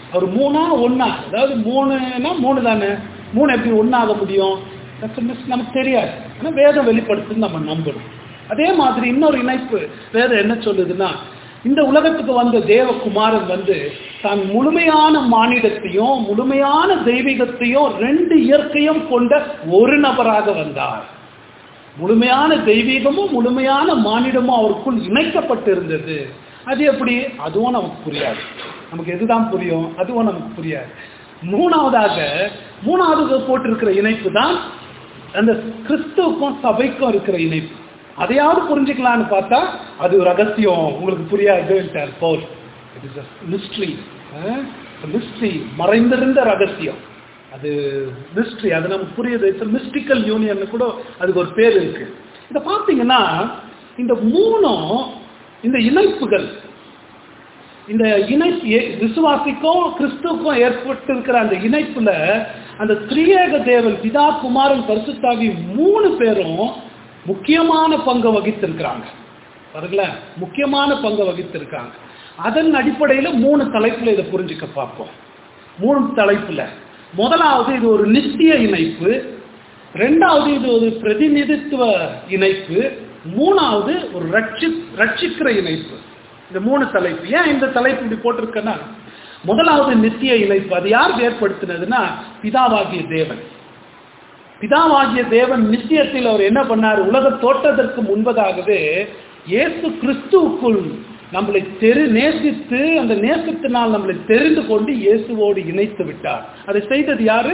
அவர் மூணா ஒண்ணா அதாவது மூணுனா மூணு தானே மூணு எப்படி ஒண்ணாக முடியும் That's a mis- நமக்கு தெரியாது ஆனா வேதம் வெளிப்படுத்துன்னு நம்ம நம்பணும் அதே மாதிரி இன்னொரு இணைப்பு வேதம் என்ன சொல்லுதுன்னா இந்த உலகத்துக்கு வந்த தேவகுமாரன் வந்து தான் முழுமையான மானிடத்தையும் முழுமையான தெய்வீகத்தையும் ரெண்டு இயற்கையும் கொண்ட ஒரு நபராக வந்தார் முழுமையான தெய்வீகமும் முழுமையான மானிடமும் அவருக்குள் இணைக்கப்பட்டிருந்தது அது எப்படி அதுவும் நமக்கு புரியாது நமக்கு எதுதான் புரியும் அதுவும் நமக்கு புரியாது மூணாவதாக மூணாவது போட்டிருக்கிற இணைப்பு தான் அந்த கிறிஸ்துவுக்கும் சபைக்கும் இருக்கிற இணைப்பு அதையாவது புரிஞ்சுக்கலாம்னு பார்த்தா அது ஒரு ரகசியம் உங்களுக்கு புரியாது Paul it is mystery mystery மறைந்திருந்த ரகசியம் அது மிஸ்ட்ரி அது நமக்கு புரியுது இட்ஸ் மிஸ்டிக்கல் யூனியன் கூட அதுக்கு ஒரு பேர் இருக்கு இதை பார்த்தீங்கன்னா இந்த மூணும் இந்த இணைப்புகள் இந்த இணைப்பு ஏ- விசுவாசிக்கும் கிறிஸ்துவுக்கும் ஏற்பட்டிருக்கிற அந்த இணைப்புல அந்த திரியேக தேவன் பிதா குமாரன் பரிசுத்தாவி மூணு பேரும் முக்கியமான பங்கு வகித்திருக்கிறாங்க பாருங்களேன் முக்கியமான பங்கு வகித்திருக்காங்க அதன் அடிப்படையில் மூணு தலைப்புல இதை புரிஞ்சுக்க பார்ப்போம் மூணு தலைப்புல முதலாவது இது ஒரு நித்திய இணைப்பு ரெண்டாவது இது ஒரு பிரதிநிதித்துவ இணைப்பு மூணாவது ஒரு ரட்சி ரட்சிக்கிற இணைப்பு இந்த மூணு தலைப்பு ஏன் இந்த தலைப்பு இப்படி போட்டிருக்கேன்னா முதலாவது நித்திய இணைப்பு அது யார் ஏற்படுத்தினதுன்னா பிதாவாகிய தேவன் பிதாவாகிய தேவன் நித்தியத்தில் அவர் என்ன பண்ணார் உலக தோற்றதற்கு முன்பதாகவே இயேசு கிறிஸ்துவுக்குள் நம்மளை தெரு நேசித்து அந்த நேசத்தினால் நம்மளை தெரிந்து கொண்டு இயேசுவோடு இணைத்து விட்டார் அதை செய்தது யாரு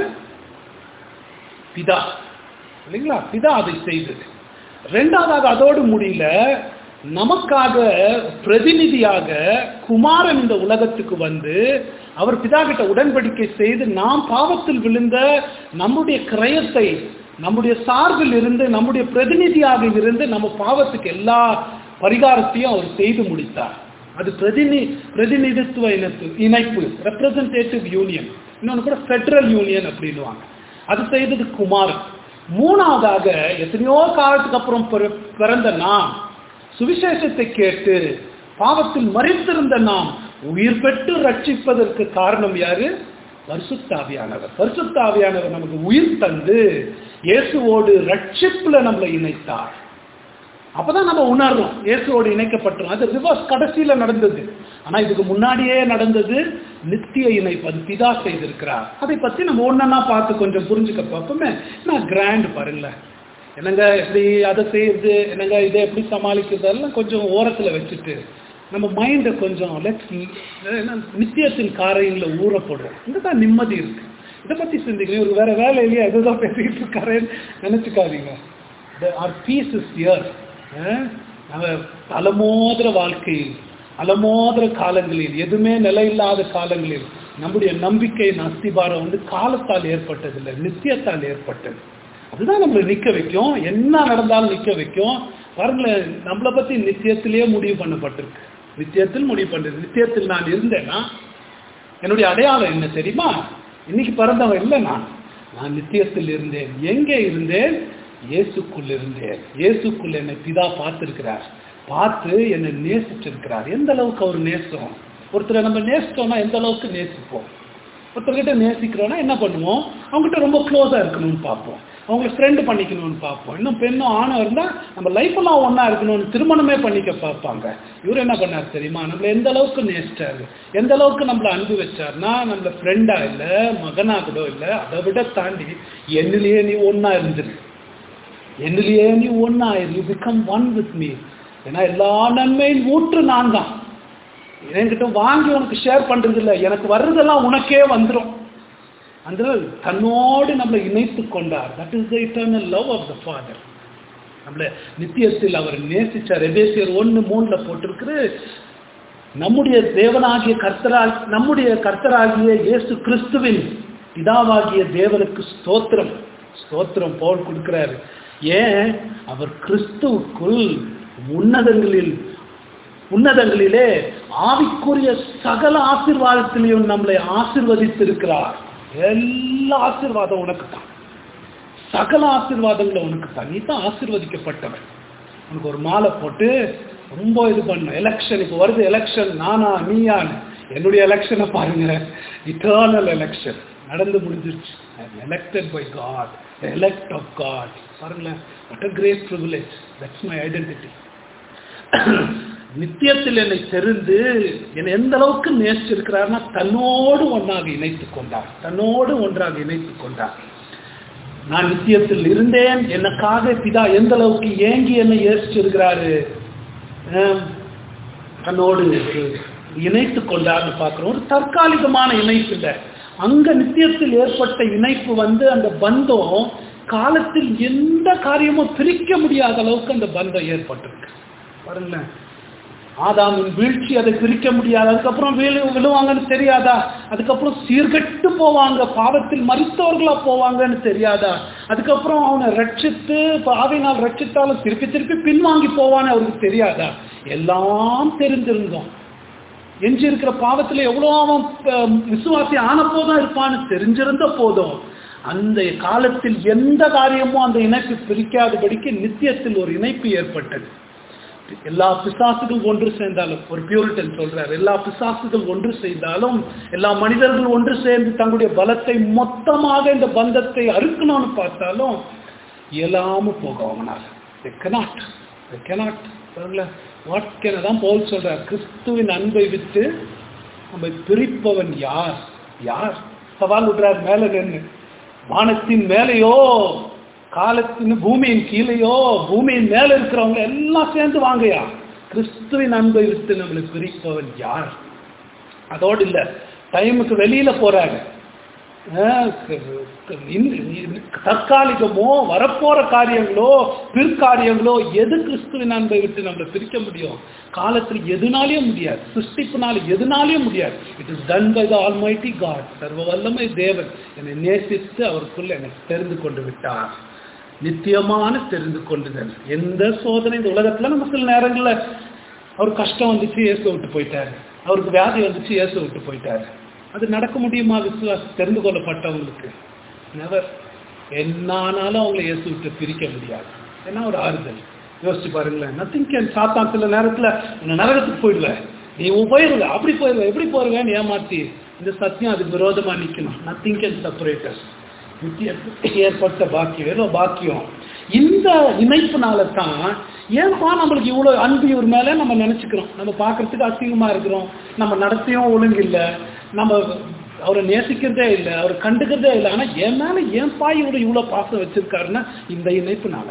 பிதா இல்லைங்களா பிதா அதை செய்தது ரெண்டாவதாக அதோடு முடியல நமக்காக பிரதிநிதியாக குமாரன் இந்த உலகத்துக்கு வந்து அவர் பிதா கிட்ட உடன்படிக்கை செய்து நாம் பாவத்தில் விழுந்த நம்முடைய கிரயத்தை நம்முடைய சார்பில் இருந்து நம்முடைய பிரதிநிதியாக இருந்து நம்ம பாவத்துக்கு எல்லா பரிகாரத்தையும் அவர் செய்து முடித்தார் அது பிரதிநி பிரதிநிதித்துவ இணைப்பு இணைப்பு ரெப்ரசன்டேட்டிவ் யூனியன் இன்னொன்று கூட ஃபெடரல் யூனியன் அப்படின்னுவாங்க அது செய்தது குமாரன் மூணாவதாக எத்தனையோ காலத்துக்கு அப்புறம் பிற- பிறந்த நாம் சுவிசேஷத்தை கேட்டு பாவத்தில் மறித்திருந்த நாம் உயிர் பெற்று ரட்சிப்பதற்கு காரணம் யாரு பரிசுத்தாவியானவர் பரிசுத்தாவியானவர் நமக்கு உயிர் தந்து இயேசுவோடு ரட்சிப்புல நம்மளை இணைத்தார் அப்பதான் நம்ம உணர்றோம் இயேசுவோடு இணைக்கப்பட்டோம் அது ரிவர்ஸ் கடைசியில நடந்தது ஆனா இதுக்கு முன்னாடியே நடந்தது நித்திய இணைப்பு அது பிதா செய்திருக்கிறார் அதை பத்தி நம்ம ஒன்னா பார்த்து கொஞ்சம் புரிஞ்சுக்க பார்ப்போமே நான் கிராண்ட் பாருங்களேன் என்னங்க எப்படி அதை செய்யுது என்னங்க இதை எப்படி சமாளிக்கிறது எல்லாம் கொஞ்சம் ஓரத்துல வச்சுட்டு நம்ம மைண்டை கொஞ்சம் லெட்ஸ் நித்தியத்தின் காரியங்களில் ஊறப்படுறோம் இங்கே தான் நிம்மதி இருக்கு இதை பத்தி சிந்திக்கணும் இவருக்கு வேற வேலை இல்லையா இதுதான் பேசிக்கிட்டு இருக்காருன்னு நினைச்சுக்காதீங்க ஆர் பீஸ் இஸ் இயர் நம்ம அலமோதிர வாழ்க்கையில் அலமோதிர காலங்களில் எதுவுமே நிலையில்லாத காலங்களில் நம்முடைய நம்பிக்கையின் அஸ்திபாரம் வந்து காலத்தால் ஏற்பட்டதில்லை நித்தியத்தால் ஏற்பட்டது அதுதான் நம்மளை நிக்க வைக்கும் என்ன நடந்தாலும் நிக்க வைக்கும் பாருங்களேன் நம்மளை பத்தி நித்தியத்திலேயே முடிவு பண்ணப்பட்டிருக்கு நித்தியத்தில் முடிவு பண்றது நித்தியத்தில் நான் இருந்தேன்னா என்னுடைய அடையாளம் என்ன தெரியுமா இன்னைக்கு பிறந்தவன் இல்லை நான் நான் நித்தியத்தில் இருந்தேன் எங்கே இருந்தேன் இயேசுக்குள் இருந்தேன் இயேசுக்குள் என்னை பிதா பார்த்திருக்கிறார் பார்த்து என்னை நேசிச்சிருக்கிறார் எந்த அளவுக்கு அவர் நேசம் ஒருத்தரை நம்ம நேசித்தோம்னா எந்த அளவுக்கு நேசிப்போம் ஒருத்தர்கிட்ட நேசிக்கிறோம்னா என்ன பண்ணுவோம் அவங்ககிட்ட ரொம்ப க்ளோஸாக இருக்கணும்னு பார்ப்போம் அவங்கள ஃப்ரெண்டு பண்ணிக்கணும்னு பார்ப்போம் இன்னும் பெண்ணும் ஆணும் இருந்தால் நம்ம லைஃப் எல்லாம் ஒன்றா இருக்கணும்னு திருமணமே பண்ணிக்க பார்ப்பாங்க இவர் என்ன பண்ணார் தெரியுமா நம்மளை எந்த அளவுக்கு நேசிச்சாரு எந்த அளவுக்கு நம்மளை அன்பு வச்சார்னா நம்மள ஃப்ரெண்டா இல்லை மகனா கூட இல்லை அதை விட தாண்டி என்னிலேயே நீ ஒன்றா இருந்துரு என்னிலேயே நீ ஒன்றா இரு பிகம் ஒன் வித் மீ ஏன்னா எல்லா நன்மையின் ஊற்று நான் தான் என்கிட்ட வாங்கி உனக்கு ஷேர் பண்றது இல்லை எனக்கு வர்றதெல்லாம் உனக்கே வந்துடும் அந்த தன்னோடு நம்மளை இணைத்து கொண்டார் that is the eternal love of the Father நம்மள நித்தியத்தில் அவர் நேசிச்சார் எபேசியர் ஒன்று மூணுல போட்டிருக்கு நம்முடைய தேவனாகிய கர்த்தரால் நம்முடைய கர்த்தராகிய இயேசு கிறிஸ்துவின் பிதாவாகிய தேவனுக்கு ஸ்தோத்திரம் ஸ்தோத்திரம் போல் கொடுக்கிறாரு ஏன் அவர் கிறிஸ்துவுக்குள் உன்னதங்களில் உன்னதங்களிலே ஆவிக்குரிய சகல ஆசிர்வாதத்திலையும் நம்மளை ஆசிர்வதித்திருக்கிறார் எல்லா ஆசிர்வாதம் உனக்கு தான் சகல ஆசிர்வாதங்களும் உனக்கு தான் நீ தான் ஆசிர்வதிக்கப்பட்டவன் உனக்கு ஒரு மாலை போட்டு ரொம்ப இது பண்ண எலெக்ஷன் இப்போ வருது எலெக்ஷன் நானா நீயான்னு என்னுடைய எலெக்ஷனை பாருங்க இட்டர்னல் எலெக்ஷன் நடந்து முடிஞ்சிருச்சு elected by God elect of God பாருங்களேன் what a great privilege that's my identity நித்தியத்தில் என்னை தெரிந்து என்னை எந்த அளவுக்கு நேசிச்சிருக்கிறார்னா தன்னோடு ஒன்றாக இணைத்துக் கொண்டார் தன்னோடு ஒன்றாக இணைத்துக் கொண்டார் நான் நித்தியத்தில் இருந்தேன் எனக்காக பிதா எந்த அளவுக்கு ஏங்கி என்னை ஏசிச்சிருக்கிறாரு ஆம், தன்னோடு இணைத்து கொண்டார்னு பார்க்கிறோம் ஒரு தற்காலிகமான இணைப்பு இல்லை அங்க நித்தியத்தில் ஏற்பட்ட இணைப்பு வந்து அந்த பந்தம் காலத்தில் எந்த காரியமும் பிரிக்க முடியாத அளவுக்கு அந்த பந்தம் ஏற்பட்டிருக்கு பாருங்களேன் ஆதாமின் வீழ்ச்சி அதை பிரிக்க முடியாது அதுக்கப்புறம் வீழு விழுவாங்கன்னு தெரியாதா அதுக்கப்புறம் சீர்கெட்டு போவாங்க பாவத்தில் மறித்தவர்களா போவாங்கன்னு தெரியாதா அதுக்கப்புறம் அவனை ரட்சித்து பாவினால் ரட்சித்தாலும் திருப்பி திருப்பி பின்வாங்கி போவான்னு அவருக்கு தெரியாதா எல்லாம் தெரிஞ்சிருந்தோம் எஞ்சி இருக்கிற பாவத்துல எவ்வளோ அவன் அஹ், விசுவாசி ஆன போதும் இருப்பான்னு தெரிஞ்சிருந்த போதும் அந்த காலத்தில் எந்த காரியமும் அந்த இணைப்பு பிரிக்காதபடிக்கு நித்தியத்தில் ஒரு இணைப்பு ஏற்பட்டது எல்லா பிசாசுகள் ஒன்று சேர்ந்தாலும் ஒரு பியூரிட்டன் சொல்றார் எல்லா பிசாசுகள் ஒன்று சேர்ந்தாலும் எல்லா மனிதர்கள் ஒன்று சேர்ந்து தங்களுடைய பலத்தை மொத்தமாக இந்த பந்தத்தை அறுக்கணும்னு பார்த்தாலும் இயலாம போகும் அவனால் they cannot they cannot what can தான் போல் சொல்றார் கிறிஸ்துவின் அன்பை விட்டு நம்மை பிரிப்பவன் யார் யார் சவால் விடுறார் மேல நின்று வானத்தின் மேலேயோ காலத்தின் பூமியின் கீழேயோ பூமியின் மேல இருக்கிறவங்க எல்லாம் சேர்ந்து வாங்கயா கிறிஸ்துவின் அன்பை விட்டு நம்மளை பிரிப்பவன் யார் அதோடு இல்ல டைமுக்கு வெளியில போறாங்க ஆஹ் க- க- இன்- தற்காலிகமோ வரப்போற காரியங்களோ பிற்காரியங்களோ எது கிறிஸ்துவின் அன்பை விட்டு நம்மளை பிரிக்க முடியும் காலத்தில் எதுனாலையும் முடியாது சிருஷ்டிப்புனால எதுனாலையும் முடியாது it is done by the Almighty God சர்வ வல்லமை தேவன் என்னை நேசித்து அவருக்குள்ள என்னை தெரிந்து கொண்டு விட்டார் நித்தியமான தெரிந்து கொண்டுதல் எந்த சோதனை இந்த உலகத்துல நம்ம சில நேரங்கள்ல அவர் கஷ்டம் வந்துச்சு இயேசு விட்டு போயிட்டாரு அவருக்கு வியாதி வந்துச்சு இயேசு விட்டு போயிட்டாரு அது நடக்க முடியுமா விசுவாசம் தெரிந்து கொள்ளப்பட்டவங்களுக்கு நெவர் என்ன ஆனாலும் அவங்கள இயேசு விட்டு பிரிக்க முடியாது ஏன்னா ஒரு ஆறுதல் யோசிச்சு பாருங்களேன் நத்திங் கேன் சாத்தான் சில நேரத்துல உன்னை நரகத்துக்கு போயிடுவேன் நீ உன் போயிடுவ அப்படி போயிடுவ எப்படி போயிருவேன்னு ஏமாத்தி இந்த சத்தியம் அதுக்கு விரோதமா நிக்கணும் நத்திங் கேன் செப்பரேட்டர்ஸ் ஏற்பட்ட பாக்கியம் ஏதோ பாக்கியம் இந்த இணைப்புனால தான் ஏன்பா நம்மளுக்கு இவ்வளோ அன்பு இவர் மேலே நம்ம நினச்சிக்கிறோம் நம்ம பார்க்கறதுக்கு அசிங்கமாக இருக்கிறோம் நம்ம நடத்தையும் ஒழுங்கு இல்லை நம்ம அவரை நேசிக்கிறதே இல்லை அவரை கண்டுக்கிறதே இல்லை ஆனால் என் மேலே ஏன்பா இவர் இவ்வளோ பாசம் வச்சிருக்காருன்னா இந்த இணைப்புனால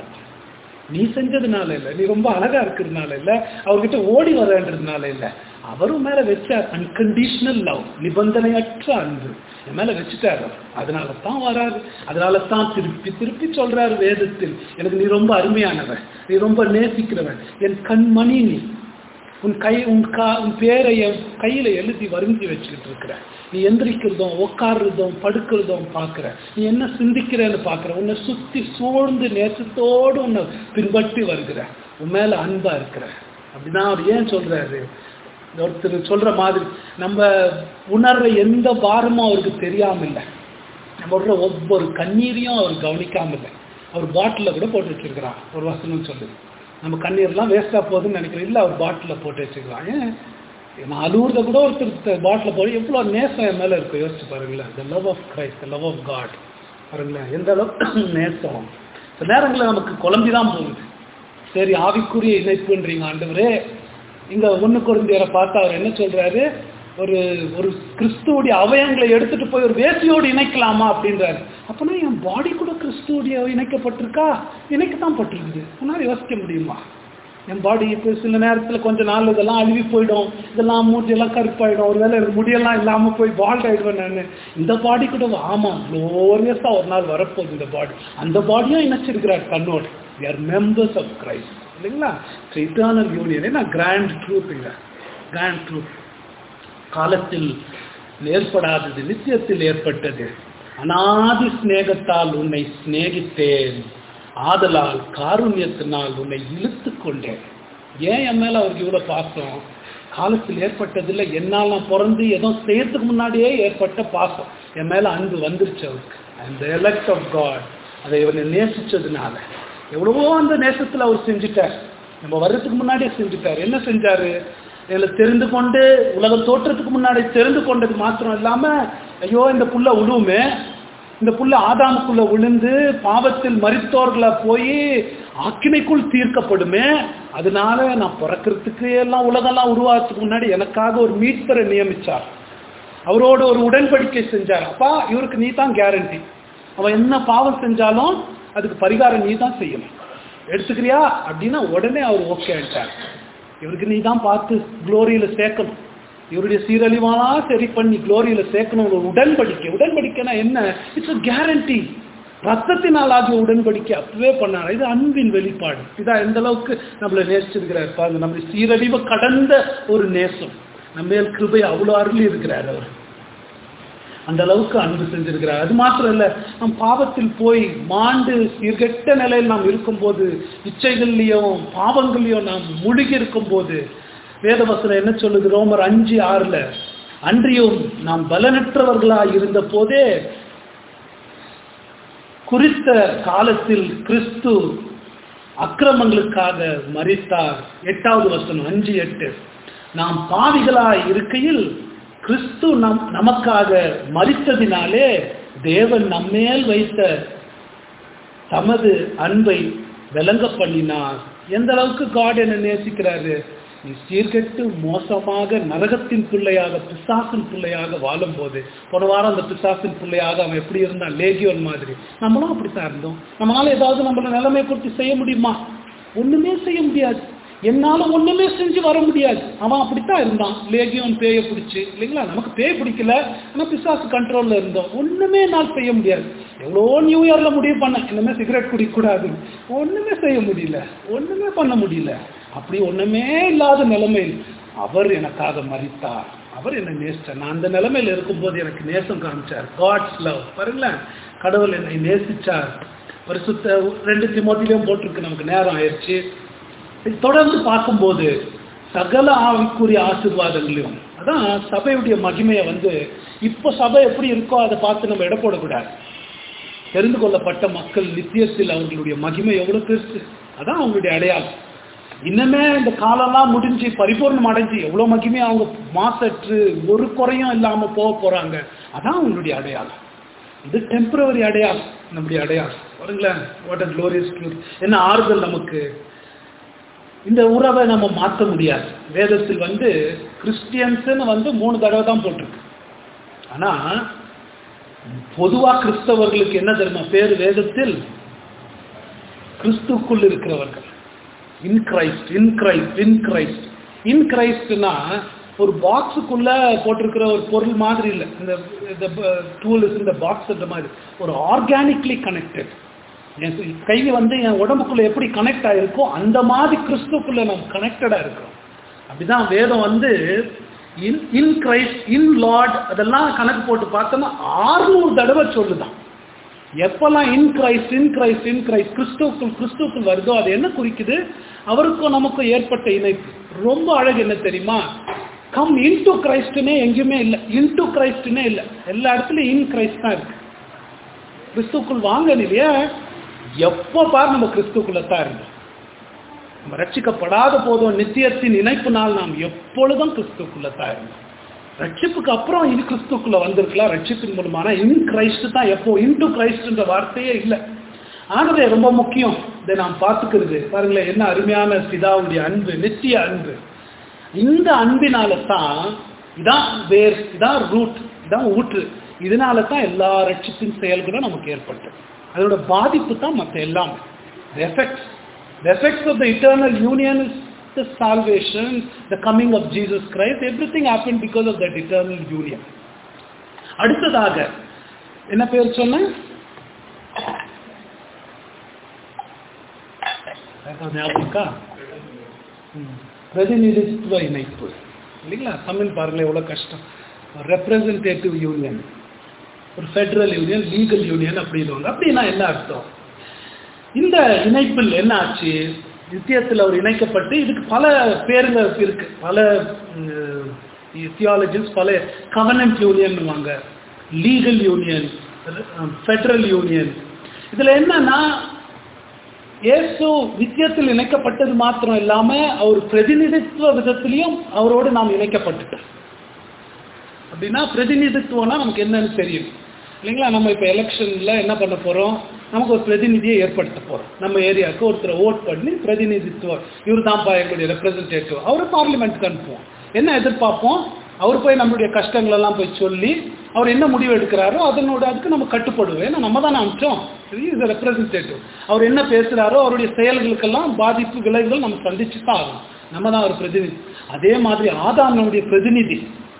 நீ செஞ்சதுனால இல்லை நீ ரொம்ப அழகா இருக்கிறதுனால இல்லை அவர்கிட்ட ஓடி வரன்றதுனால இல்லை அவரும் மேல வச்ச அன்கண்டிஷனல் லவ் நிபந்தனையற்ற அன்பு என் மேல வச்சுட்டாரு அவர். அதனால தான் வராரு அதனால தான் திருப்பி திருப்பி சொல்றாரு வேதத்தில் எனக்கு நீ ரொம்ப அருமையானவன் நீ ரொம்ப நேசிக்கிறவன் என் கண்மணி நீ உன் கை உன் கா உன் பேரை என் கையில எழுதி வரைஞ்சி வச்சுக்கிட்டு இருக்கிற நீ எந்திரிக்கிறதும் உட்காருறதும் படுக்கிறதும் பார்க்குற நீ என்ன சிந்திக்கிறேன்னு பார்க்குற உன்னை சுத்தி சூழ்ந்து நேசத்தோடு உன்னை பின்பற்றி வருகிற உன் மேல அன்பா இருக்கிற அப்படிதான் அவர் ஏன் சொல்றாரு ஒருத்தர் சொல்ற மாதிரி நம்ம உணர்ற எந்த பாரமும் அவருக்கு தெரியாம இல்லை நம்ம விடுற ஒவ்வொரு கண்ணீரையும் அவர் கவனிக்காம இல்லை அவர் பாட்டிலில் கூட போட்டு வச்சிருக்கிறான் ஒரு வசனம் சொல்லுது நம்ம கண்ணீர்லாம் வேஸ்டா போகுதுன்னு நினைக்கிறேன் இல்லை அவர் பாட்டிலில் போட்டு வச்சிருக்கலாம் ஏன் நான் அழுவுறத கூட ஒருத்தர் பாட்டில் போய் எவ்வளோ நேசம் என் மேலே இருக்கும் யோசிச்சு பாருங்களேன் the love of Christ the love of God பாருங்களேன் எந்த அளவுக்கு நேசம் சில நேரங்களில் நமக்கு குழம்பி தான் போகுது சரி ஆவிக்குரிய இணைப்புன்றீங்க ஆண்டவரே இங்க ஒண்ணு குழந்தையரை பார்த்தா அவர் என்ன சொல்றாரு ஒரு ஒரு கிறிஸ்துவோடைய அவயங்களை எடுத்துட்டு போய் ஒரு வேசியோடு இணைக்கலாமா அப்படின்றாரு அப்பனா என் பாடி கூட கிறிஸ்துவோடைய இணைக்கப்பட்டிருக்கா இணைக்கத்தான் பட்டிருக்குது உன்னால யோசிக்க முடியுமா என் பாடி இப்போ சில நேரத்தில் கொஞ்ச நாள் இதெல்லாம் அழுவி போயிடும் இதெல்லாம் மூஞ்சியெல்லாம் கருப்பாயிடும் ஒருவேளை எனக்கு முடியெல்லாம் இல்லாமல் போய் பால்ட் ஆயிடுவேன் நான் இந்த பாடி கூட ஆமாம் க்ளோரியஸாக ஒரு நாள் வரப்போகுது இந்த பாடி அந்த பாடியும் இணைச்சிருக்கிறார் தன்னோடு we are members of Christ இல்லைங்களா இட்டர்னல் யூனியன் ஏன்னா கிராண்ட் ட்ரூத் இல்லை கிராண்ட் ட்ரூத் காலத்தில் ஏற்படாதது நித்தியத்தில் ஏற்பட்டது அனாதி சிநேகத்தால் உன்னை சிநேகித்தேன் ஆதலால் காருண்யத்தினால் உன்னை இழுத்து கொண்டேன் ஏன் என் மேல அவருக்கு இவ்வளவு பாசம் காலத்தில் ஏற்பட்டதில்லை என்னால் நான் பிறந்து ஏதோ செய்யறதுக்கு முன்னாடியே ஏற்பட்ட பாசம் என் மேல அன்பு வந்துருச்சு அவருக்கு அந்த எலக்ட் ஆஃப் காட் அதை இவனை நேசிச்சதுனால எவ்வளவோ அந்த நேசத்துல அவர் செஞ்சுட்டார் நம்ம வர்றதுக்கு முன்னாடியே செஞ்சுட்டார் என்ன செஞ்சாரு இதில் தெரிந்து கொண்டு உலக தோற்றத்துக்கு முன்னாடி தெரிந்து கொண்டது மாத்திரம் இல்லாம ஐயோ இந்த புள்ள உழுவுமே இந்த புள்ள ஆதாமுக்குள்ள விழுந்து பாவத்தில் மரித்தோர்களை போய் ஆக்கினைக்குள் தீர்க்கப்படுமே அதனால நான் பிறக்கிறதுக்கு எல்லாம் உலகெல்லாம் உருவாகிறதுக்கு முன்னாடி எனக்காக ஒரு மீட்பரை நியமிச்சார் அவரோட ஒரு உடன்படிக்கை செஞ்சார் அப்பா இவருக்கு நீ தான் கேரண்டி அவன் என்ன பாவம் செஞ்சாலும் அதுக்கு பரிகாரம் நீ தான் செய்யணும் எடுத்துக்கிறியா அப்படின்னா உடனே அவர் ஓகே ஆயிட்டார் இவருக்கு நீ தான் பார்த்து குளோரியில சேர்க்கணும் இவருடைய சீரழிவாலாம் சரி பண்ணி குளோரியில சேர்க்கணும் ஒரு உடன்படிக்கை உடன்படிக்கைனா என்ன இட்ஸ் கேரண்டி ரத்தத்தினால் ஆகிய உடன்படிக்கை அப்பவே பண்ணார் இது அன்பின் வெளிப்பாடு இதா எந்த அளவுக்கு நம்மளை நேசிச்சிருக்கிறார் பாருங்க நம்ம சீரழிவை கடந்த ஒரு நேசம் நம்ம மேல் கிருபை அவ்வளோ அருளி இருக்கிறார் அவர் அந்த அளவுக்கு அன்பு செஞ்சிருக்கிறார் அது மாத்திரம் இல்ல நம் பாவத்தில் போய் மாண்டு சீர்கெட்ட நிலையில் நாம் இருக்கும்போது இச்சைகள்லையும் பாவங்கள்லையும் நாம் முழுகி இருக்கும்போது வேதவசனம் என்ன சொல்லுது ரோமர் அஞ்சு ஆறுல அன்றியும் நாம் பலனற்றவர்களா இருந்த போதே குறித்த காலத்தில் கிறிஸ்து அக்கிரமங்களுக்காக மறித்தார் எட்டாவது வசனம் அஞ்சு எட்டு நாம் பாவிகளாய் இருக்கையில் கிறிஸ்து நம் நமக்காக மறித்ததினாலே தேவன் நம்மேல் வைத்த தமது அன்பை விளங்க பண்ணினார் எந்த அளவுக்கு காட் என்ன நேசிக்கிறாரு நீ சீர்கெட்டு மோசமாக நரகத்தின் பிள்ளையாக பிசாசின் பிள்ளையாக வாழும் போது போன வாரம் அந்த பிசாசின் பிள்ளையாக அவன் எப்படி இருந்தான் லேகியோன் மாதிரி நம்மளும் அப்படித்தான் இருந்தோம் நம்மளால ஏதாவது நம்மள நிலைமை குறித்து செய்ய முடியுமா ஒண்ணுமே செய்ய முடியாது என்னால ஒண்ணுமே செஞ்சு வர முடியாது அவன் அப்படித்தான் இருந்தான் லேகியோன் பேயை பிடிச்சு இல்லைங்களா நமக்கு பேய் பிடிக்கல ஆனா பிசாசு கண்ட்ரோல்ல இருந்தோம் ஒண்ணுமே என்னால் செய்ய முடியாது எவ்வளோ நியூ இயர்ல முடிவு பண்ண இனிமே சிகரெட் குடிக்கக்கூடாது ஒண்ணுமே செய்ய முடியல ஒண்ணுமே பண்ண முடியல அப்படி ஒண்ணுமே இல்லாத நிலைமையில் அவர் எனக்காக மறித்தார் அவர் என்னை நேசித்தார் நான் அந்த நிலைமையில இருக்கும்போது எனக்கு நேசம் காமிச்சார் காட்ஸ் லவ் பாருங்களேன் கடவுள் என்னை நேசிச்சார் பரிசுத்த ரெண்டு திமோத்திலையும் போட்டிருக்கு நமக்கு நேரம் ஆயிடுச்சு இது தொடர்ந்து பார்க்கும்போது சகல ஆவிக்குரிய ஆசீர்வாதங்களையும் அதான் சபையுடைய மகிமையை வந்து இப்போ சபை எப்படி இருக்கோ அதை பார்த்து நம்ம எடை போடக்கூடாது தெரிந்து கொள்ளப்பட்ட மக்கள் நித்தியத்தில் அவர்களுடைய மகிமை எவ்வளவு பெருசு அதான் அவங்களுடைய அடையாளம் இன்னமே இந்த காலம்லாம் முடிஞ்சு பரிபூர்ணம் அடைஞ்சு எவ்வளவு மகிமையா அவங்க மாசற்று ஒரு குறையும் இல்லாம போக போறாங்க அதான் அவங்களுடைய அடையாளம் இது டெம்பரவரி அடையாளம் நம்முடைய அடையாளம் பாருங்களேன் வாட் அ க்ளோரியஸ் என்ன ஆறுதல் நமக்கு இந்த உறவை நம்ம மாற்ற முடியாது வேதத்தில் வந்து கிறிஸ்டியன்ஸ்னு வந்து மூணு தடவை தான் போட்டிருக்கு ஆனா பொதுவா கிறிஸ்தவர்களுக்கு என்ன தெரியுமா பேர் வேதத்தில் கிறிஸ்துக்குள் இருக்கிறவர்கள் in Christ in Christ in Christ in கிரைஸ்ட்னா ஒரு பாக்ஸுக்குள்ள போட்டிருக்கிற ஒரு பொருள் மாதிரி இல்லை இந்த டூல் இஸ் இந்த பாக்ஸ் இந்த மாதிரி ஒரு ஆர்கானிக்லி கனெக்டட் என் கை வந்து என் உடம்புக்குள்ள எப்படி கனெக்ட் ஆயிருக்கோ அந்த மாதிரி கிறிஸ்துக்குள்ள நம்ம கனெக்டடா இருக்கிறோம் அப்படிதான் வேதம் வந்து இன் இன் கிரைஸ்ட் இன் லார்ட் அதெல்லாம் கணக்கு போட்டு பார்த்தோம்னா ஆறுநூறு தடவை சொல்லுதான் எப்பெல்லாம் in Christ in Christ in Christ கிறிஸ்துக்குள் கிறிஸ்துக்குள் வருதோ அது என்ன குறிக்குது அவருக்கும் நமக்கும் ஏற்பட்ட இணைப்பு ரொம்ப அழகு என்ன தெரியுமா கம் இன்டு கிரைஸ்ட்னே எங்கேயுமே இல்லை இன்டு கிரைஸ்ட்னே இல்லை எல்லா இடத்துலயும் இன் கிரைஸ்ட் தான் இருக்கு கிறிஸ்துக்குள் வாங்க இல்லையா எப்போ பார் நம்ம கிறிஸ்துக்குள்ள தான் இருந்தோம் நம்ம ரட்சிக்கப்படாத போதும் நித்தியத்தின் இணைப்பினால் நாம் எப்பொழுதும் கிறிஸ்துக்குள்ள தான் இருந்தோம் ரட்சிப்புக்கு அப்புறம் இது கிறிஸ்துக்குள்ள வந்திருக்கலாம் ரட்சிப்பின் மூலமான இன் கிரைஸ்ட் தான் எப்போ இன்டு கிரைஸ்ட்ன்ற வார்த்தையே இல்லை ஆகவே ரொம்ப முக்கியம் இதை நாம் பார்த்துக்கிறது பாருங்களேன் என்ன அருமையான பிதாவுடைய அன்பு நித்திய அன்பு இந்த அன்பினால தான் இதான் வேர் இதான் ரூட் இதான் ஊற்று இதனால தான் எல்லா ரட்சிப்பின் செயல்களும் நமக்கு ஏற்பட்டது அதோட பாதிப்பு தான் மற்ற எல்லாமே effects The effects of the eternal union is the salvation, the coming of Jesus Christ. Everything happened because of that eternal union. அடுத்ததாக என்ன பேர் சொன்ன ஞாபகம் இருக்கா பிரதிநிதித்துவ இணைப்பு இல்லைங்களா தமிழ் பாருங்களேன் எவ்வளோ கஷ்டம் ரெப்ரசன்டேட்டிவ் யூனியன் ஒரு ஃபெடரல் யூனியன் லீகல் யூனியன் அப்படின்னு அப்படின்னா என்ன அர்த்தம் இந்த இணைப்பில் என்ன ஆச்சு நித்தியத்தில் அவர் இணைக்கப்பட்டு இதுக்கு பல பேருங்க இருக்கு பல தியாலஜிஸ் பல கவர்னன்ட் யூனியன் வாங்க லீகல் யூனியன் ஃபெடரல் யூனியன் இதுல என்னன்னா இயேசு நித்தியத்தில் இணைக்கப்பட்டது மாத்திரம் இல்லாம அவர் பிரதிநிதித்துவ விதத்திலையும் அவரோடு நாம் இணைக்கப்பட்டுட்டோம் அப்படின்னா பிரதிநிதித்துவம்னா நமக்கு என்னன்னு தெரியும் இல்லைங்களா நம்ம இப்போ எலெக்ஷன்ல என்ன பண்ண போறோம் நமக்கு ஒரு பிரதிநிதியை ஏற்படுத்த போறோம் நம்ம ஏரியாவுக்கு ஒருத்தரை ஓட் பண்ணி பிரதிநிதித்துவம் இவர் தான்ப்பா எங்களுடைய ரெப்ரசன்டேட்டிவ் அவரை பார்லிமெண்ட்டுக்கு அனுப்புவோம் என்ன எதிர்பார்ப்போம் அவர் போய் நம்மளுடைய கஷ்டங்கள் எல்லாம் போய் சொல்லி அவர் என்ன முடிவு எடுக்கிறாரோ அதனோட அதுக்கு நம்ம கட்டுப்படுவோம் ஏன்னா நம்ம தானே அனுப்பிச்சோம் இஸ் ரெப்ரசன்டேட்டிவ் அவர் என்ன பேசுறாரோ அவருடைய செயல்களுக்கெல்லாம் பாதிப்பு விளைவுகள் நம்ம சந்திச்சு தான் ஆகணும் நம்ம தான் அவர் பிரதிநிதி அதே மாதிரி ஆதாம் நம்முடைய பிரதிநிதி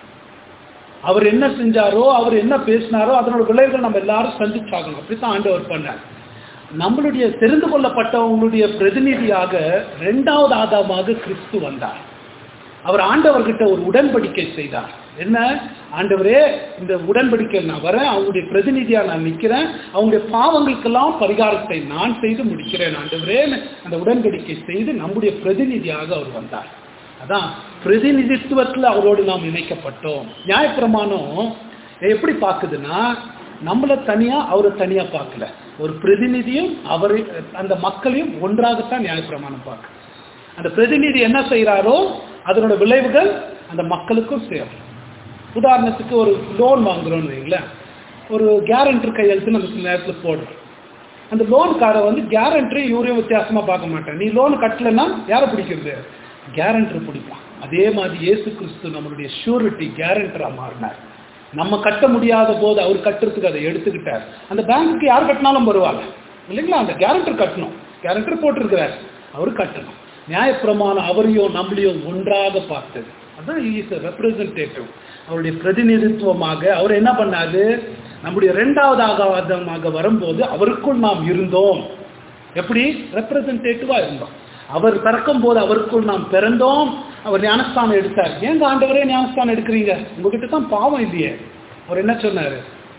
அவர் என்ன செஞ்சாரோ அவர் என்ன பேசினாரோ அதனோட விளைவுகள் நம்ம எல்லாரும் சந்திச்சாகணும் அப்படித்தான் ஆண்டவர் பண்ணார் நம்மளுடைய தெரிந்து கொள்ளப்பட்டவங்களுடைய பிரதிநிதியாக இரண்டாவது ஆதாமாக கிறிஸ்து வந்தார் அவர் ஆண்டவர்கிட்ட ஒரு உடன்படிக்கை செய்தார் என்ன ஆண்டவரே இந்த உடன்படிக்கை நான் வரேன் அவங்களுடைய பிரதிநிதியா நான் நிக்கிறேன் அவங்களுடைய பாவங்களுக்கெல்லாம் பரிகாரத்தை நான் செய்து முடிக்கிறேன் ஆண்டவரே அந்த உடன்படிக்கை செய்து நம்முடைய பிரதிநிதியாக அவர் வந்தார் அதான் பிரதிநிதித்துவத்தில் அவரோடு நாம் இணைக்கப்பட்டோம் நியாயப்பிரமாணம் எப்படி பார்க்குதுன்னா நம்மளை தனியா அவரை தனியா பார்க்கல ஒரு பிரதிநிதியும் அவரை அந்த மக்களையும் ஒன்றாகத்தான் நியாயப்பிரமாணம் பார்க்க அந்த பிரதிநிதி என்ன செய்யறாரோ அதனோட விளைவுகள் அந்த மக்களுக்கும் சேரும் உதாரணத்துக்கு ஒரு லோன் வாங்குறோம்னு வைங்களேன் ஒரு கேரண்டர் கையெழுத்து நம்ம சில நேரத்தில் போடுறோம் அந்த லோனுக்கார வந்து கேரண்டரை இவரையும் வித்தியாசமா பார்க்க மாட்டேன் நீ லோன் கட்டலைன்னா யாரை பிடிக்கிறது கேரண்டர் பிடிப்பான் அதே மாதிரி இயேசு கிறிஸ்து நம்மளுடைய ஷூரிட்டி கேரண்டரா மாறினார் நம்ம கட்ட முடியாத போது அவர் கட்டுறதுக்கு அதை எடுத்துக்கிட்டார் அந்த பேங்க்குக்கு யார் கட்டினாலும் வருவாங்க இல்லைங்களா அந்த கேரண்டர் கட்டணும் கேரண்டர் போட்டிருக்கிறார் அவர் கட்டணும் நியாயப்பிரமாணம் அவரையும் நம்மளையும் ஒன்றாக பார்த்தது அதான் இஸ் ரெப்ரசன்டேட்டிவ் அவருடைய பிரதிநிதித்துவமாக அவர் என்ன பண்ணாரு நம்முடைய இரண்டாவது ஆகாதமாக வரும்போது அவருக்குள் நாம் இருந்தோம் எப்படி ரெப்ரசன்டேட்டிவா இருந்தோம் அவர் பிறக்கும் போது அவருக்குள் நாம் பிறந்தோம் அவர் ஞானஸ்தானம் எடுத்தார் ஏங்க ஆண்டவரே ஞானஸ்தானம் எடுக்கிறீங்க உங்ககிட்ட தான் பாவம் இல்லையே அவர் என்ன சொன்னாரு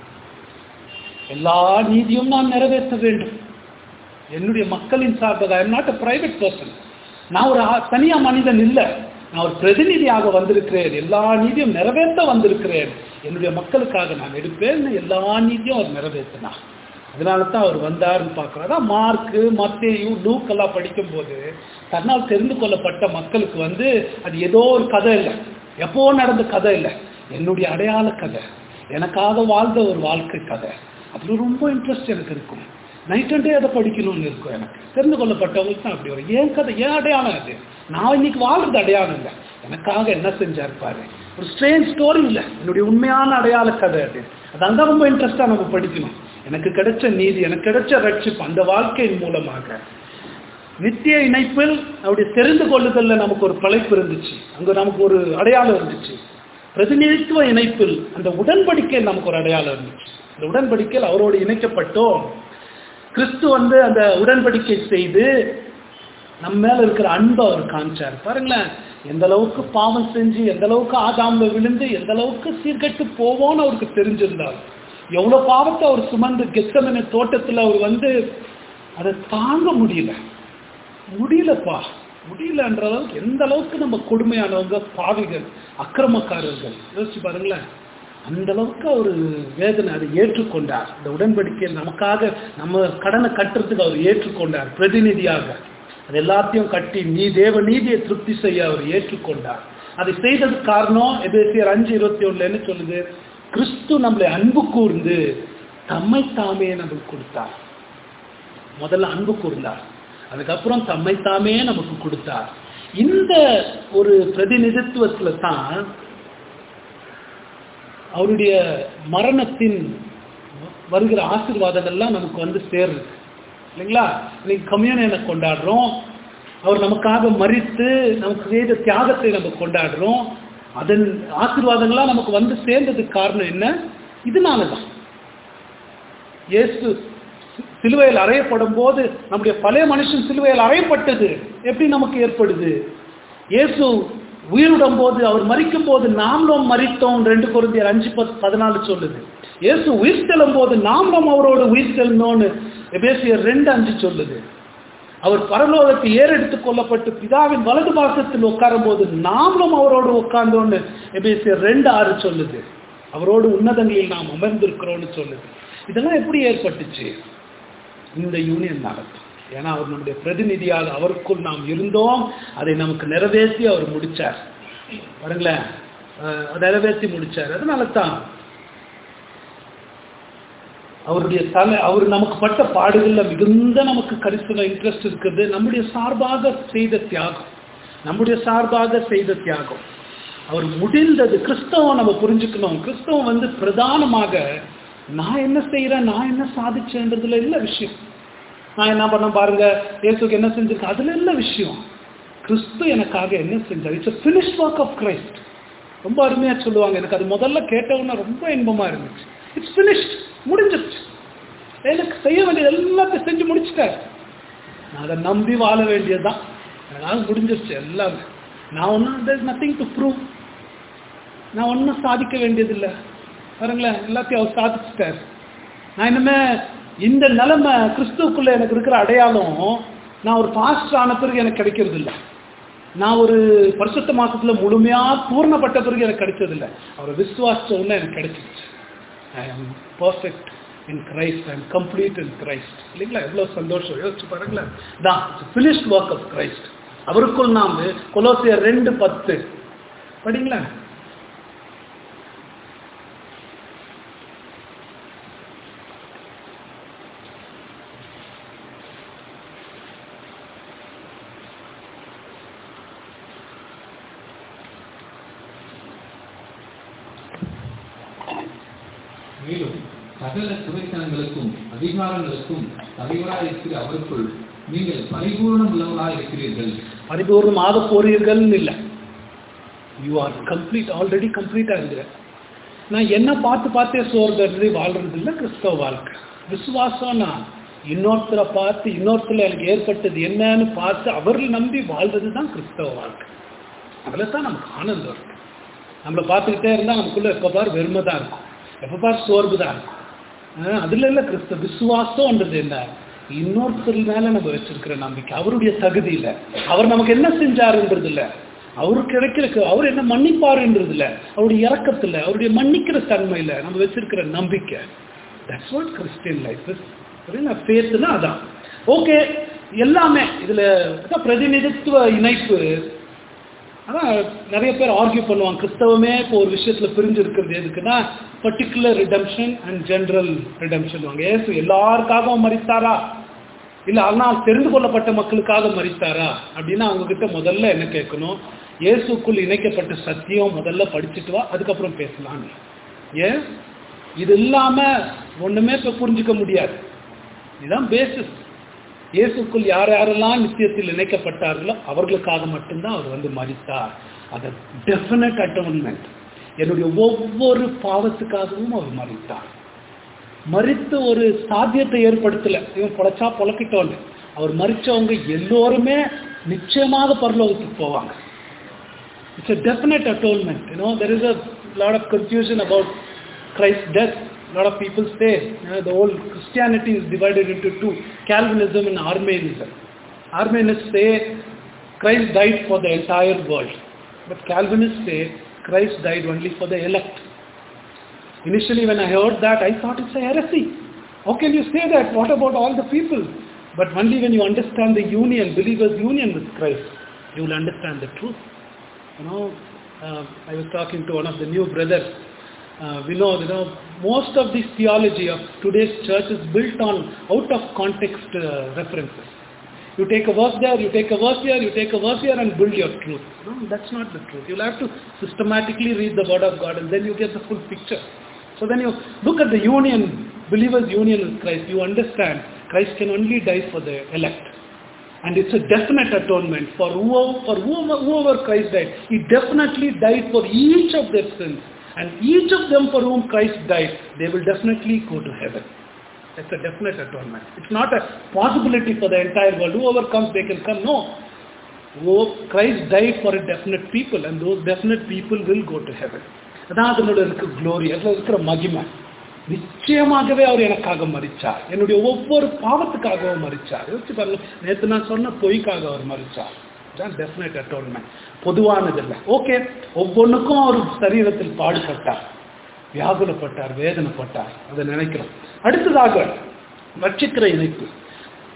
எல்லா நீதியும் நான் நிறைவேற்ற வேண்டும் என்னுடைய மக்களின் சார்பதாக I'm not a private person நான் ஒரு ஆ- தனியா மனிதன் இல்லை நான் ஒரு பிரதிநிதியாக வந்திருக்கிறேன் எல்லா நீதியும் நிறைவேற்ற வந்திருக்கிறேன் என்னுடைய மக்களுக்காக நான் எடுப்பேன் எல்லா நீதியும் அவர் நிறைவேற்றினார் அதனால தான் அவர் வந்தாருன்னு பார்க்குறோம் அதான் மார்க்கு மத்தேயு லூக் எல்லாம் படிக்கும்போது தன்னால் தெரிந்து கொள்ளப்பட்ட மக்களுக்கு வந்து அது ஏதோ ஒரு கதை இல்லை எப்போ நடந்த கதை இல்லை என்னுடைய அடையாள கதை எனக்காக வாழ்ந்த ஒரு வாழ்க்கை கதை அதில் ரொம்ப இன்ட்ரெஸ்ட் எனக்கு இருக்கும் நைட் அண்ட் டே அதை படிக்கணும்னு இருக்கும் எனக்கு தெரிந்து கொள்ளப்பட்டவங்களுக்கு தான் அப்படி வரும் ஏன் கதை ஏன் அடையாளம் அது நான் இன்னைக்கு வாழ்றது அடையாளம் இல்லை எனக்காக என்ன செஞ்சார் பாரு ஒரு ஸ்ட்ரேஞ்ச் ஸ்டோரி இல்லை என்னுடைய உண்மையான அடையாள கதை அது அதான் தான் ரொம்ப இன்ட்ரெஸ்டாக நம்ம படிக்கணும் எனக்கு கிடைச்ச நீதி எனக்கு கிடைச்ச ரட்சிப்பு அந்த வாழ்க்கையின் மூலமாக நித்திய இணைப்பில் அவருடைய தெரிந்து கொள்ளுதல்ல நமக்கு ஒரு பழைப்பு இருந்துச்சு அங்க நமக்கு ஒரு அடையாளம் இருந்துச்சு பிரதிநிதித்துவ இணைப்பில் அந்த உடன்படிக்கையில் நமக்கு ஒரு அடையாளம் இருந்துச்சு அந்த உடன்படிக்கையில் அவரோடு இணைக்கப்பட்டோம் கிறிஸ்து வந்து அந்த உடன்படிக்கை செய்து நம்ம மேல இருக்கிற அன்பை அவர் காமிச்சார் பாருங்களேன் எந்த அளவுக்கு பாவம் செஞ்சு எந்த அளவுக்கு ஆதாம்ல விழுந்து எந்த அளவுக்கு சீர்கெட்டு போவோம்னு அவருக்கு தெரிஞ்சிருந்தார் எவ்வளவு பாவத்தை அவர் சுமந்து கெத்தமன தோட்டத்துல அவர் வந்து அதை தாங்க முடியல முடியலப்பா முடியலன்ற அளவுக்கு எந்த அளவுக்கு நம்ம கொடுமையானவங்க பாவிகள் அக்கிரமக்காரர்கள் யோசிச்சு பாருங்களேன் அந்த அளவுக்கு அவர் வேதனை அதை ஏற்றுக்கொண்டார் இந்த உடன்படிக்கையில் நமக்காக நம்ம கடனை கட்டுறதுக்கு அவர் ஏற்றுக்கொண்டார் பிரதிநிதியாக அது எல்லாத்தையும் கட்டி நீ தேவ நீதியை திருப்தி செய்ய அவர் ஏற்றுக்கொண்டார் அதை செய்ததுக்கு காரணம் எபேசியர் அஞ்சு இருபத்தி ஒண்ணுல என்ன சொல்லுது கிறிஸ்து நம்மளை அன்பு கூர்ந்து தம்மை தாமே நம்மளுக்கு கொடுத்தார் முதல்ல அன்பு கூர்ந்தார் அதுக்கப்புறம் தம்மை தாமே நமக்கு கொடுத்தார் இந்த ஒரு பிரதிநிதித்துவத்துல தான் அவருடைய மரணத்தின் வருகிற ஆசீர்வாதங்கள்லாம் நமக்கு வந்து சேருது இல்லைங்களா இன்னைக்கு கம்யூனியனை கொண்டாடுறோம் அவர் நமக்காக மறித்து நமக்கு செய்த தியாகத்தை நம்ம கொண்டாடுறோம் அதன் ஆசீர்வாதங்கள்லாம் நமக்கு வந்து சேர்ந்ததுக்கு காரணம் என்ன இதனால தான் இயேசு சி- சிலுவையில் அறையப்படும் போது நம்முடைய பழைய மனுஷன் சிலுவையில் அறையப்பட்டது எப்படி நமக்கு ஏற்படுது இயேசு உயிருடும் போது அவர் மறிக்கும் போது நாமளும் மறித்தோம் ரெண்டு குருந்தியர் அஞ்சு பத் பதினாலு சொல்லுது இயேசு உயிர் செல்லும் போது நாமளும் அவரோட உயிர் செல்லணும்னு எபேசியர் ரெண்டு அஞ்சு சொல்லுது அவர் பரலோகத்தை ஏறெடுத்துக் கொள்ளப்பட்டு பிதாவின் வலது பாசத்தில் உட்காரும் போது நாமளும் அவரோடு உட்கார்ந்தோன்னு எபேசியர் ரெண்டு ஆறு சொல்லுது அவரோடு உன்னதங்களில் நாம் அமர்ந்திருக்கிறோம்னு சொல்லுது இதெல்லாம் எப்படி ஏற்பட்டுச்சு இந்த யூனியன் நடக்கும் ஏன்னா அவர் நம்முடைய பிரதிநிதியாக அவருக்குள் நாம் இருந்தோம் அதை நமக்கு நிறைவேற்றி அவர் முடிச்சார் பாருங்களேன் அஹ் நிறைவேற்றி முடிச்சார் அதனால தான் அவருடைய தலை அவர் நமக்கு பட்ட பாடுகள்ல மிகுந்த நமக்கு கரிசன இன்ட்ரெஸ்ட் இருக்குது நம்முடைய சார்பாக செய்த தியாகம் நம்முடைய சார்பாக செய்த தியாகம் அவர் முடிந்தது கிறிஸ்தவம் நம்ம புரிஞ்சுக்கணும் கிறிஸ்தவம் வந்து பிரதானமாக நான் என்ன செய்யறேன் நான் என்ன சாதிச்சேன்றதுல இல்ல விஷயம் நான் என்ன பண்ண பாருங்க இயேசுக்கு என்ன செஞ்சிருக்கேன் அதுல இல்ல விஷயம் கிறிஸ்து எனக்காக என்ன செஞ்சார் it's finish work of Christ ரொம்ப அருமையா சொல்லுவாங்க எனக்கு அது முதல்ல கேட்டவுடனே ரொம்ப இன்பமா இருந்துச்சு இட்ஸ் ஃபினிஷ்ட் முடிஞ்சிருச்சு எனக்கு செய்ய வேண்டியது எல்லாத்தையும் செஞ்சு முடிச்சிட்டார் நான் அதை நம்பி வாழ வேண்டியதுதான் அதனால முடிஞ்சிருச்சு எல்லாமே நான் ஒன்றும் there's நத்திங் டு ப்ரூவ் நான் ஒன்றும் சாதிக்க வேண்டியதில்லை பாருங்களேன் எல்லாத்தையும் அவர் சாதிச்சிட்டார் நான் இனிமே இந்த நிலைமை கிறிஸ்துவுக்குள்ள எனக்கு இருக்கிற அடையாளம் நான் ஒரு பாஸ்டர் ஆன பிறகு எனக்கு கிடைக்கிறது இல்லை நான் ஒரு பரிசுத்த மாசத்துல முழுமையா பூர்ணப்பட்ட பிறகு எனக்கு கிடைச்சதில்லை அவர் விசுவாச உடனே எனக்கு கிடைச்சிருச்சு I am perfect in Christ I complete in Christ இல்லைங்களா எவ்வளோ சந்தோஷம் யோசிச்சு பாருங்களேன் தான் ஃபினிஷ்ட் ஒர்க் ஆஃப் கிரைஸ்ட் அவருக்குள் நாம் கொலோசியர் ரெண்டு பத்து படிங்களேன் மேலும் சகல துறைத்தனங்களுக்கும் அதிகாரங்களுக்கும் தலைவராய் இருக்கிற அவருக்குள் நீங்கள் பரிபூர்ணம் உள்ளவராய் இருக்கிறீர்கள் பரிபூர்ணமாக போறீர்கள்னு இல்லை யூ ஆர் கம்ப்ளீட் ஆல்ரெடி கம்ப்ளீட்டாக இருக்கிற நான் என்ன பார்த்து பார்த்தே சோர்தறி வாழ்றது இல்லை கிறிஸ்தவ வாழ்க்கை விசுவாசம்னா இன்னொருத்தரை பார்த்து இன்னொருத்தர் எனக்கு ஏற்பட்டது என்னன்னு பார்த்து அவர்கள் நம்பி வாழ்றது தான் கிறிஸ்தவ வாழ்க்கை அதில் தான் நமக்கு ஆனந்தம் இருக்கு நம்மளை பார்த்துக்கிட்டே இருந்தால் நமக்குள்ள எப்போ பார் வெறுமை தான் இருக்கும் எப்போ பார் சோர்வு தான் இருக்கும் ஆஹ் அதுல இல்லை கிறிஸ்தவ விசுவாசம்ன்றது என்ன இன்னொருத்தர் மேல நம்ம வச்சிருக்கிற நம்பிக்கை அவருடைய தகுதியில அவர் நமக்கு என்ன செஞ்சாருன்றது இல்ல அவருக்கு கிடைக்கிற அவர் என்ன மன்னிப்பாருன்றது இல்ல அவருடைய இறக்கத்துல அவருடைய மன்னிக்கிற தன்மையில நம்ம வச்சிருக்கிற நம்பிக்கை தட்ஸ் வாட் கிறிஸ்டியன் லைஃப் ஃபேத்துனா அதான் ஓகே எல்லாமே இதுல அதான் பிரதிநிதித்துவ இணைப்பு அதான் நிறைய பேர் ஆர்கியூ பண்ணுவாங்க கிறிஸ்தவமே இப்போ ஒரு விஷயத்துல பிரிஞ்சு இருக்கிறது எதுக்குன்னா particular redemption and general redemption வாங்க ஏசு எல்லாருக்காகவும் மறித்தாரா இல்ல ஆனால் தெரிந்து கொள்ளப்பட்ட மக்களுக்காக மறித்தாரா அப்படின்னா அவங்க கிட்ட முதல்ல என்ன கேட்கணும் இயேசுக்குள் இணைக்கப்பட்ட சத்தியம் முதல்ல படிச்சுட்டு வா அதுக்கப்புறம் பேசலாம் ஏன் இது இல்லாம ஒண்ணுமே இப்ப புரிஞ்சுக்க முடியாது இதுதான் பேசிஸ் இயேசுக்குள் யார் யாரெல்லாம் நித்தியத்தில் இணைக்கப்பட்டார்களோ அவர்களுக்காக மட்டும்தான் அவர் வந்து மறித்தார் அது டெஃபினட் அட்டோன்மெண்ட் என்னுடைய ஒவ்வொரு பாவத்துக்காகவும் அவர் மறித்தார் மறித்து ஒரு சாத்தியத்தை ஏற்படுத்தல இவன் பொழைச்சா பொழக்கிட்டோன்னு அவர் மறிச்சவங்க எல்லோருமே நிச்சயமாக பரலோகத்துக்கு போவாங்க it's a definite atonement you know there is a lot of confusion about Christ's death a lot of people say you know, the whole Christianity is divided into two Calvinism and Arminianism Arminists say Christ died for the entire world but Calvinists say Christ died only for the elect initially when I heard that I thought it's a heresy how can you say that what about all the people but only when you understand the union believers union with Christ you will understand the truth you know, uh, I was talking to one of the new brothers. Uh, we know, you know, most of this theology of today's church is built on out of context uh, references. You take a verse there, you take a verse here, you take a verse here and build your truth. No, that's not the truth. You'll have to systematically read the word of God and then you get the full picture. So when you look at the union, believers' union with Christ, you understand Christ can only die for the elect. And it's a definite atonement for whoever, for whoever, whoever Christ died. He definitely died for each of their sins. And each of them for whom Christ died, they will definitely go to heaven. That's a definite atonement. It's not a possibility for the entire world. Whoever comes, they can come. No. Who- Christ died for a definite people and those definite people will go to heaven. அதான் அதனோட இருக்க க்ளோரி அதில் இருக்கிற மகிமை நிச்சயமாகவே அவர் எனக்காக மறிச்சார் என்னுடைய ஒவ்வொரு பாவத்துக்காகவும் மறிச்சார் யோசிச்சு பாருங்க நேற்று நான் சொன்ன பொய்க்காக அவர் மறிச்சார் தான் டெஃபினட் அட்டோன்மெண்ட் பொதுவானது இல்லை ஓகே ஒவ்வொன்றுக்கும் அவர் சரீரத்தில் பாடுபட்டார் வியாகுலப்பட்டார் வேதனைப்பட்டார் அதை நினைக்கிறோம் அடுத்ததாக ரட்சிக்கிற இணைப்பு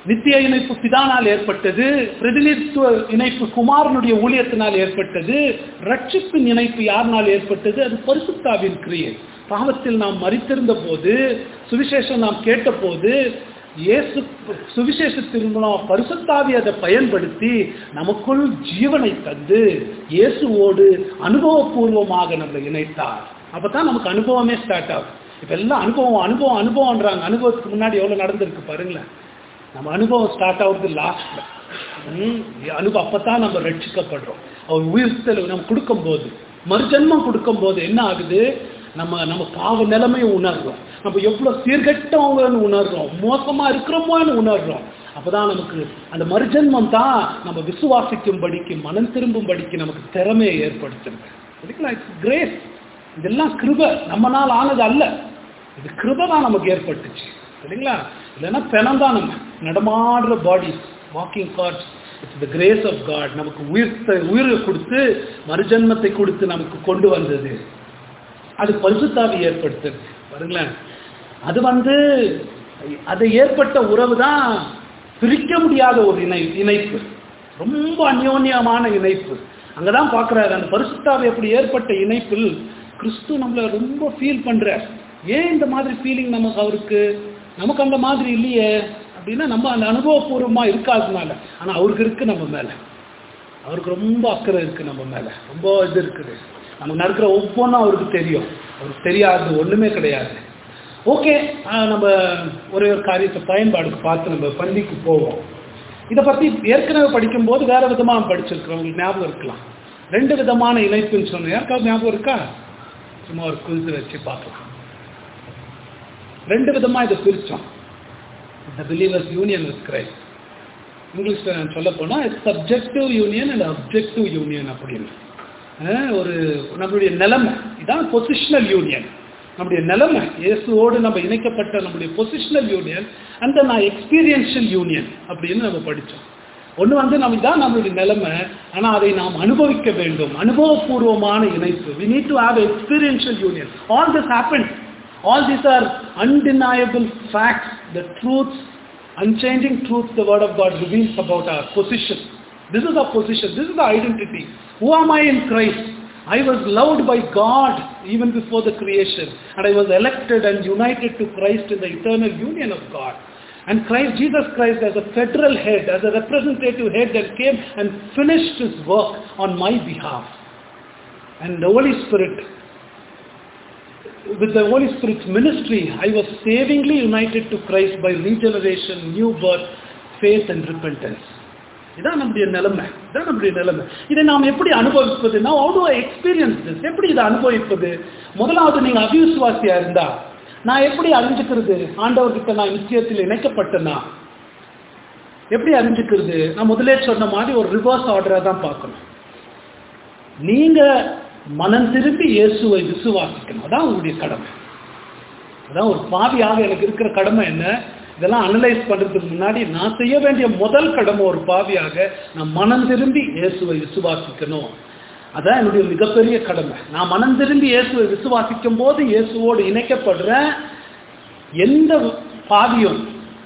நித்திய இணைப்பு பிதானால் ஏற்பட்டது பிரதிநிதித்துவ இணைப்பு குமாரனுடைய ஊழியத்தினால் ஏற்பட்டது ரட்சிப்பின் இணைப்பு யாரினால் ஏற்பட்டது அது பரிசுத்தாவின் கிரியை பாவத்தில் நாம் மறித்திருந்த போது சுவிசேஷம் நாம் கேட்டபோது இயேசு சுவிசேஷத்தின் மூலம் பரிசுத்தாவி அதை பயன்படுத்தி நமக்குள் ஜீவனை தந்து இயேசுவோடு அனுபவபூர்வமாக நம்மளை இணைத்தார் அப்பதான் நமக்கு அனுபவமே ஸ்டார்ட் ஆகும் இப்ப எல்லாம் அனுபவம் அனுபவம் அனுபவம்ன்றாங்க அனுபவத்துக்கு முன்னாடி எவ்வளவு நடந்திருக்கு பாருங்களேன் நம்ம அனுபவம் ஸ்டார்ட் ஆகுறது லாஸ்ட்ல அனுபவம் அப்பதான் நம்ம ரட்சிக்கப்படுறோம் அவர் உயிர்த்தல் நம்ம கொடுக்கும்போது மறுஜன்மம் கொடுக்கும்போது என்ன ஆகுது நம்ம நம்ம பாவ நிலைமையை உணர்றோம் நம்ம எவ்வளவு சீர்கெட்டவங்கன்னு உணர்றோம் மோசமா இருக்கிறோமோன்னு உணர்றோம் அப்பதான் நமக்கு அந்த மறுஜன்மம் தான் நம்ம விசுவாசிக்கும்படிக்கு மனம் திரும்பும்படிக்கு நமக்கு திறமையை ஏற்படுத்துறது சரிங்களா இட்ஸ் கிரேஸ் இதெல்லாம் கிருப நம்மனால் ஆனது அல்ல இது கிருப தான் நமக்கு ஏற்பட்டுச்சு சரிங்களா இல்லைன்னா பெணம் தான் நம்ம நடமாடுற bodies walking cards it's the grace of God நமக்கு உயிர்த்த உயிரை கொடுத்து மறுஜன்மத்தை கொடுத்து நமக்கு கொண்டு வந்தது அது பரிசுத்தாவி ஏற்படுத்துது பாருங்களேன் அது வந்து அது ஏற்பட்ட உறவு தான் பிரிக்க முடியாத ஒரு இணை இணைப்பு ரொம்ப அந்யோன்யமான இணைப்பு அங்கதான் பார்க்குறாரு அந்த பரிசுத்தாவி எப்படி ஏற்பட்ட இணைப்பில் கிறிஸ்து நம்மளை ரொம்ப ஃபீல் பண்றார் ஏன் இந்த மாதிரி ஃபீலிங் நமக்கு அவருக்கு நமக்கு அந்த மாதிரி இல்லையே அப்படின்னா நம்ம அந்த அனுபவபூர்வமா இருக்காதனால ஆனா அவருக்கு இருக்கு நம்ம மேல அவருக்கு ரொம்ப அக்கறை இருக்கு நம்ம மேல ரொம்ப இது இருக்குது நமக்கு நடக்கிற ஒவ்வொன்றும் அவருக்கு தெரியும் அவருக்கு தெரியாது ஒண்ணுமே கிடையாது ஓகே நம்ம ஒரே ஒரு காரியத்தை பயன்பாடுக்கு பார்த்து நம்ம பள்ளிக்கு போவோம் இதை பத்தி ஏற்கனவே படிக்கும்போது வேற விதமா படிச்சிருக்கிறோம் உங்களுக்கு ஞாபகம் இருக்கலாம் ரெண்டு விதமான இணைப்புன்னு சொன்னோம் யாருக்காவது ஞாபகம் இருக்கா சும்மா ஒரு குழுத்து வச்சு பார்க்கலாம் ரெண்டு விதமா இதை பிரிச்சோம் the believers union with Christ இங்கிலீஷ்ல நான் சொல்ல போனா subjective union and objective union அப்படின்னு அஹ் ஒரு நம்மளுடைய நிலைமை இதான் பொசிஷனல் யூனியன் நம்முடைய நிலைமை இயேசுவோடு நம்ம இணைக்கப்பட்ட நம்முடைய பொசிஷனல் யூனியன் அந்த நான் எக்ஸ்பீரியன்ஷியல் யூனியன் அப்படின்னு நம்ம படித்தோம் ஒன்று வந்து நம்ம தான் நம்மளுடைய நிலைமை ஆனால் அதை நாம் அனுபவிக்க வேண்டும் அனுபவபூர்வமான இணைப்பு we need to have experiential union all this happen all these are undeniable facts the truths unchanging truth the word of God reveals about our position. This is our position. This is the identity. Who am I in Christ? I was loved by God even before the creation and I was elected and united to Christ in the eternal union of God. And Christ, Jesus Christ as a federal head, as a representative head that came and finished his work on my behalf. And the Holy Spirit with the Holy Spirit's ministry, I was savingly united to Christ by regeneration, new birth, faith and repentance. இதான் நம்முடைய நிலைமை இதான் நம்முடைய நிலைமை இதை நாம் எப்படி அனுபவிப்பது நான் அவ்வளோ எக்ஸ்பீரியன்ஸ் திஸ் எப்படி இதை அனுபவிப்பது முதலாவது நீங்க அவிசுவாசியா இருந்தா நான் எப்படி அறிஞ்சுக்கிறது ஆண்டவர்கிட்ட நான் நிச்சயத்தில் இணைக்கப்பட்டேனா எப்படி அறிஞ்சுக்கிறது நான் முதலே சொன்ன மாதிரி ஒரு ரிவர்ஸ் ஆர்டரா தான் பார்க்கணும் நீங்க மனம் திரும்பி இயேசுவை விசுவாசிக்கணும் அதான் உங்களுடைய கடமை அதான் ஒரு பாவியாக எனக்கு இருக்கிற கடமை என்ன இதெல்லாம் அனலைஸ் பண்றதுக்கு முன்னாடி நான் செய்ய வேண்டிய முதல் கடமை ஒரு பாவியாக நான் மனம் திரும்பி இயேசுவை விசுவாசிக்கணும் அதான் என்னுடைய மிகப்பெரிய கடமை நான் மனம் திரும்பி இயேசுவை விசுவாசிக்கும் போது இயேசுவோடு இணைக்கப்படுற எந்த பாவியும்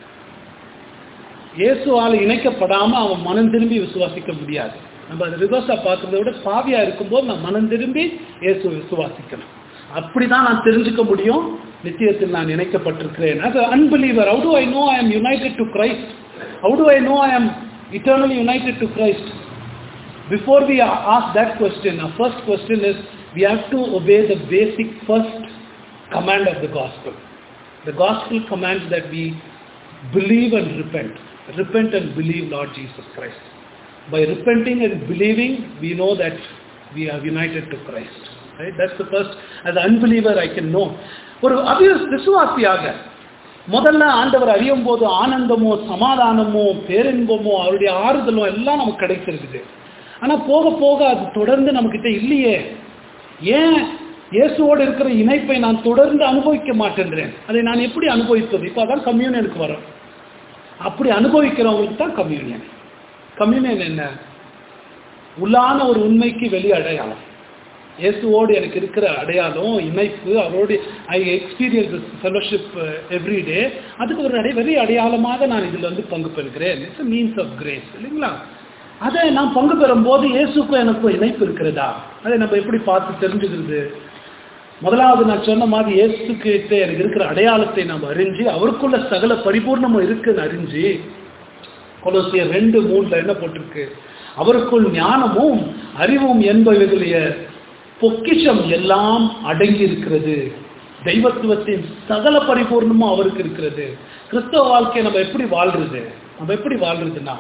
இயேசுவால் இணைக்கப்படாம அவன் மனம் திரும்பி விசுவாசிக்க முடியாது நம்ம அதை ரிவர்ஸா பார்க்கறத விட பாவியா இருக்கும்போது நான் மனம் திரும்பி இயேசு விசுவாசிக்கணும் அப்படிதான் நான் தெரிஞ்சுக்க முடியும் நிச்சயத்தில் நான் இணைக்கப்பட்டிருக்கிறேன் as an unbeliever how do i know i am united to christ how do i know i am eternally united to christ before we ask that question our first question is we have to obey the basic first command of the gospel the gospel commands that we believe and repent repent and believe lord jesus christ by repenting and believing we know that we are united to christ right that's the first as an unbeliever i can know ஒரு அபிய விசுவாசியாக முதல்ல ஆண்டவர் அறியும் போது ஆனந்தமோ சமாதானமோ பேரின்பமோ அவருடைய ஆறுதலோ எல்லாம் நமக்கு கிடைச்சிருக்குது ஆனா போக போக அது தொடர்ந்து நம்மக்கிட்ட இல்லையே ஏன் இயேசுவோடு இருக்கிற இணைப்பை நான் தொடர்ந்து அனுபவிக்க மாட்டேன்றேன் அதை நான் எப்படி அனுபவிப்பது இப்போ அதான் கம்யூனியனுக்கு வரும் அப்படி அனுபவிக்கிறவங்களுக்கு தான் கம்யூனியன் கம்யூனியன் என்ன உள்ளான ஒரு உண்மைக்கு வெளி அடையாளம் இயேசுவோடு எனக்கு இருக்கிற அடையாளம் இணைப்பு அவரோடு I experience fellowship every day அதுக்கு ஒரு அடைய வெறி அடையாளமாக நான் இதில் வந்து பங்கு பெறுகிறேன் இட்ஸ் மீன்ஸ் ஆஃப் கிரேஸ் இல்லைங்களா அதை நான் பங்கு பெறும்போது இயேசுக்கும் எனக்கும் இணைப்பு இருக்கிறதா அதை நம்ம எப்படி பார்த்து தெரிஞ்சுக்கிறது முதலாவது நான் சொன்ன மாதிரி இயேசு கிட்ட எனக்கு இருக்கிற அடையாளத்தை நாம் அறிஞ்சு அவருக்குள்ள சகல பரிபூர்ணமும் இருக்குன்னு அறிஞ்சு கொலோசியர் ரெண்டு மூணுல என்ன போட்டிருக்கு அவருக்குள் ஞானமும் அறிவும் என்பவர்களுடைய பொக்கிஷம் எல்லாம் அடங்கி இருக்கிறது தெய்வத்துவத்தின் சகல பரிபூர்ணமும் அவருக்கு இருக்கிறது கிறிஸ்தவ வாழ்க்கையை நம்ம எப்படி வாழ்றது நம்ம எப்படி வாழ்றதுன்னா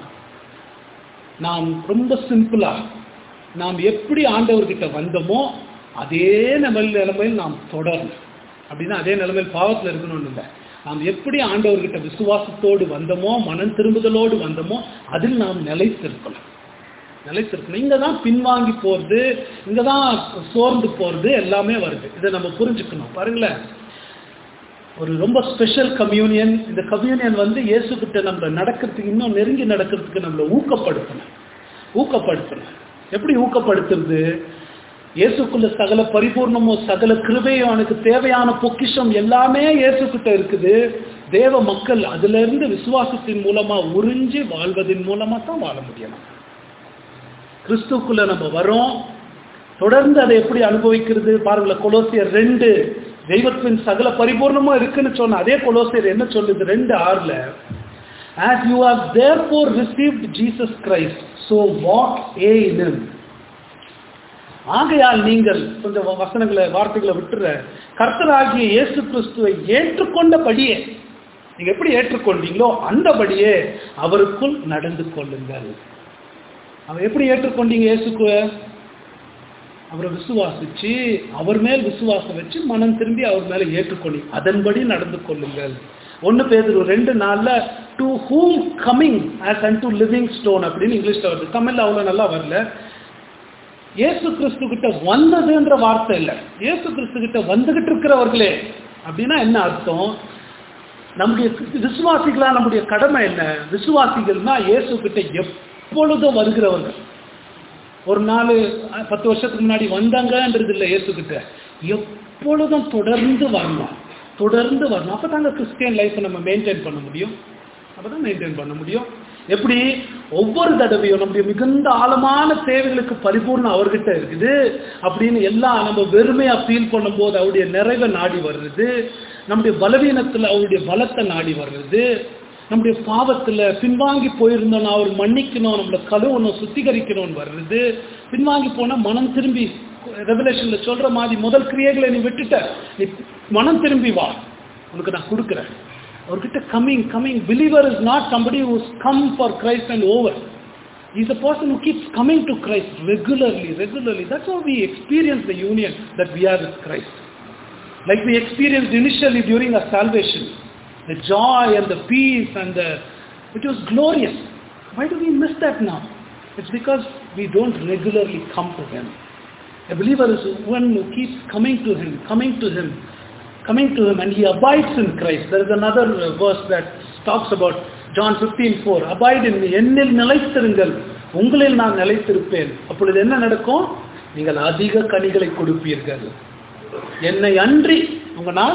நாம் ரொம்ப சிம்பிளா நாம் எப்படி ஆண்டவர்கிட்ட வந்தோமோ அதே நிலை நிலைமையில் நாம் தொடரணும் அப்படின்னா அதே நிலைமையில் பாவத்தில் இருக்கணும்னு இல்லை நாம் எப்படி ஆண்டவர்கிட்ட விசுவாசத்தோடு வந்தோமோ மனம் திரும்புதலோடு வந்தோமோ அதில் நாம் நிலைத்திருக்கணும் நிலைத்திருக்கணும் இங்கே தான் பின்வாங்கி போகிறது இங்கே தான் சோர்ந்து போகிறது எல்லாமே வருது இதை நம்ம புரிஞ்சுக்கணும் பாருங்களேன் ஒரு ரொம்ப ஸ்பெஷல் கம்யூனியன் இந்த கம்யூனியன் வந்து இயேசு கிட்ட நம்மளை நடக்கிறதுக்கு இன்னும் நெருங்கி நடக்கிறதுக்கு நம்மளை ஊக்கப்படுத்தணும் ஊக்கப்படுத்தணும் எப்படி ஊக்கப்படுத்துறது இயேசுக்குள்ள சகல பரிபூர்ணமும் சகல கிருபையும் அவனுக்கு தேவையான பொக்கிஷம் எல்லாமே இயேசு கிட்ட இருக்குது தேவ மக்கள் அதுல இருந்து விசுவாசத்தின் மூலமா உறிஞ்சி வாழ்வதன் மூலமா தான் வாழ முடியணும் கிறிஸ்துக்குள்ள நம்ம வரோம் தொடர்ந்து அதை எப்படி அனுபவிக்கிறது பாருங்களேன் கொலோசியர் ரெண்டு தெய்வத்தின் சகல பரிபூர்ணமும் இருக்குன்னு சொன்ன அதே கொலோசியர் என்ன சொல்லுது ரெண்டு ஆறுல as you are therefore received Jesus Christ so walk ye in ஆகையால் நீங்கள் கொஞ்சம் வசனங்களை வார்த்தைகளை விட்டுற கர்த்தராகிய இயேசு கிறிஸ்துவை ஏற்றுக்கொண்டபடியே நீங்க எப்படி ஏற்றுக்கொண்டீங்களோ அந்தபடியே அவருக்குள் நடந்து கொள்ளுங்கள் அவர் எப்படி ஏற்றுக்கொண்டீங்க இயேசுக்குவ அவரை விசுவாசிச்சு அவர் மேல் விசுவாசம் வச்சு மனம் திரும்பி அவர் மேல ஏற்றுக்கொள்ளி அதன்படி நடந்து கொள்ளுங்கள் ஒன்னு பேர் ரெண்டு நாள்ல to whom coming as and to living stone அப்படின்னு இங்கிலீஷ்ல வருது தமிழ்ல அவ்வளவு நல்லா வரல இயேசு கிறிஸ்து கிட்ட வந்ததுன்ற வார்த்தை இல்லை இயேசு கிறிஸ்து கிட்ட வந்துகிட்டு இருக்கிறவர்களே அப்படின்னா என்ன அர்த்தம் நம்முடைய விசுவாசிகளா நம்முடைய கடமை என்ன விசுவாசிகள்னா இயேசு கிட்ட எப்பொழுதும் வருகிறவர்கள் ஒரு நாள் பத்து வருஷத்துக்கு முன்னாடி வந்தாங்கன்றது இல்லை இயேசு கிட்ட எப்பொழுதும் தொடர்ந்து வரணும் தொடர்ந்து வரணும் அப்போ தாங்க கிறிஸ்டியன் லைஃப்பை நம்ம மெயின்டைன் பண்ண முடியும் அப்போ தான் மெயின்டைன் பண்ண முடியும் எப்படி ஒவ்வொரு தடவையும் நம்முடைய மிகுந்த ஆழமான தேவைகளுக்கு பரிபூர்ணம் அவர்கிட்ட இருக்குது அப்படின்னு எல்லாம் நம்ம வெறுமையா ஃபீல் பண்ணும்போது அவருடைய நிறைவை நாடி வர்றது நம்முடைய பலவீனத்தில் அவருடைய பலத்தை நாடி வர்றது நம்முடைய பாவத்தில் பின்வாங்கி போயிருந்தோம் அவர் மன்னிக்கணும் நம்மளை கழுவணும் சுத்திகரிக்கணும்னு வர்றது பின்வாங்கி போனால் மனம் திரும்பி ரெவலேஷன்ல சொல்ற மாதிரி முதல் கிரியைகளை நீ விட்டுட்ட நீ மனம் திரும்பி வா உனக்கு நான் கொடுக்குறேன் அவர்கிட்ட coming coming believer is not somebody who's come for Christ and over is a person who keeps coming to Christ regularly regularly that's how we experience the union that we are with Christ. Like we experienced initially during our salvation, the joy and the peace and the it was glorious. Why do we miss that now? It's because we don't regularly come to Him. A believer is one who keeps coming to Him, coming to Him, coming to Him, and he abides in Christ. There is another uh, verse that talks about John 15 4. Abide in me. என்னில் நிலைத்திருங்கள் உங்களில் நான் நிலைத்திருப்பேன் அப்பொழுது என்ன நடக்கும் நீங்கள் அதிக கனிகளை கொடுப்பீர்கள் என்னை அன்றி உங்களால்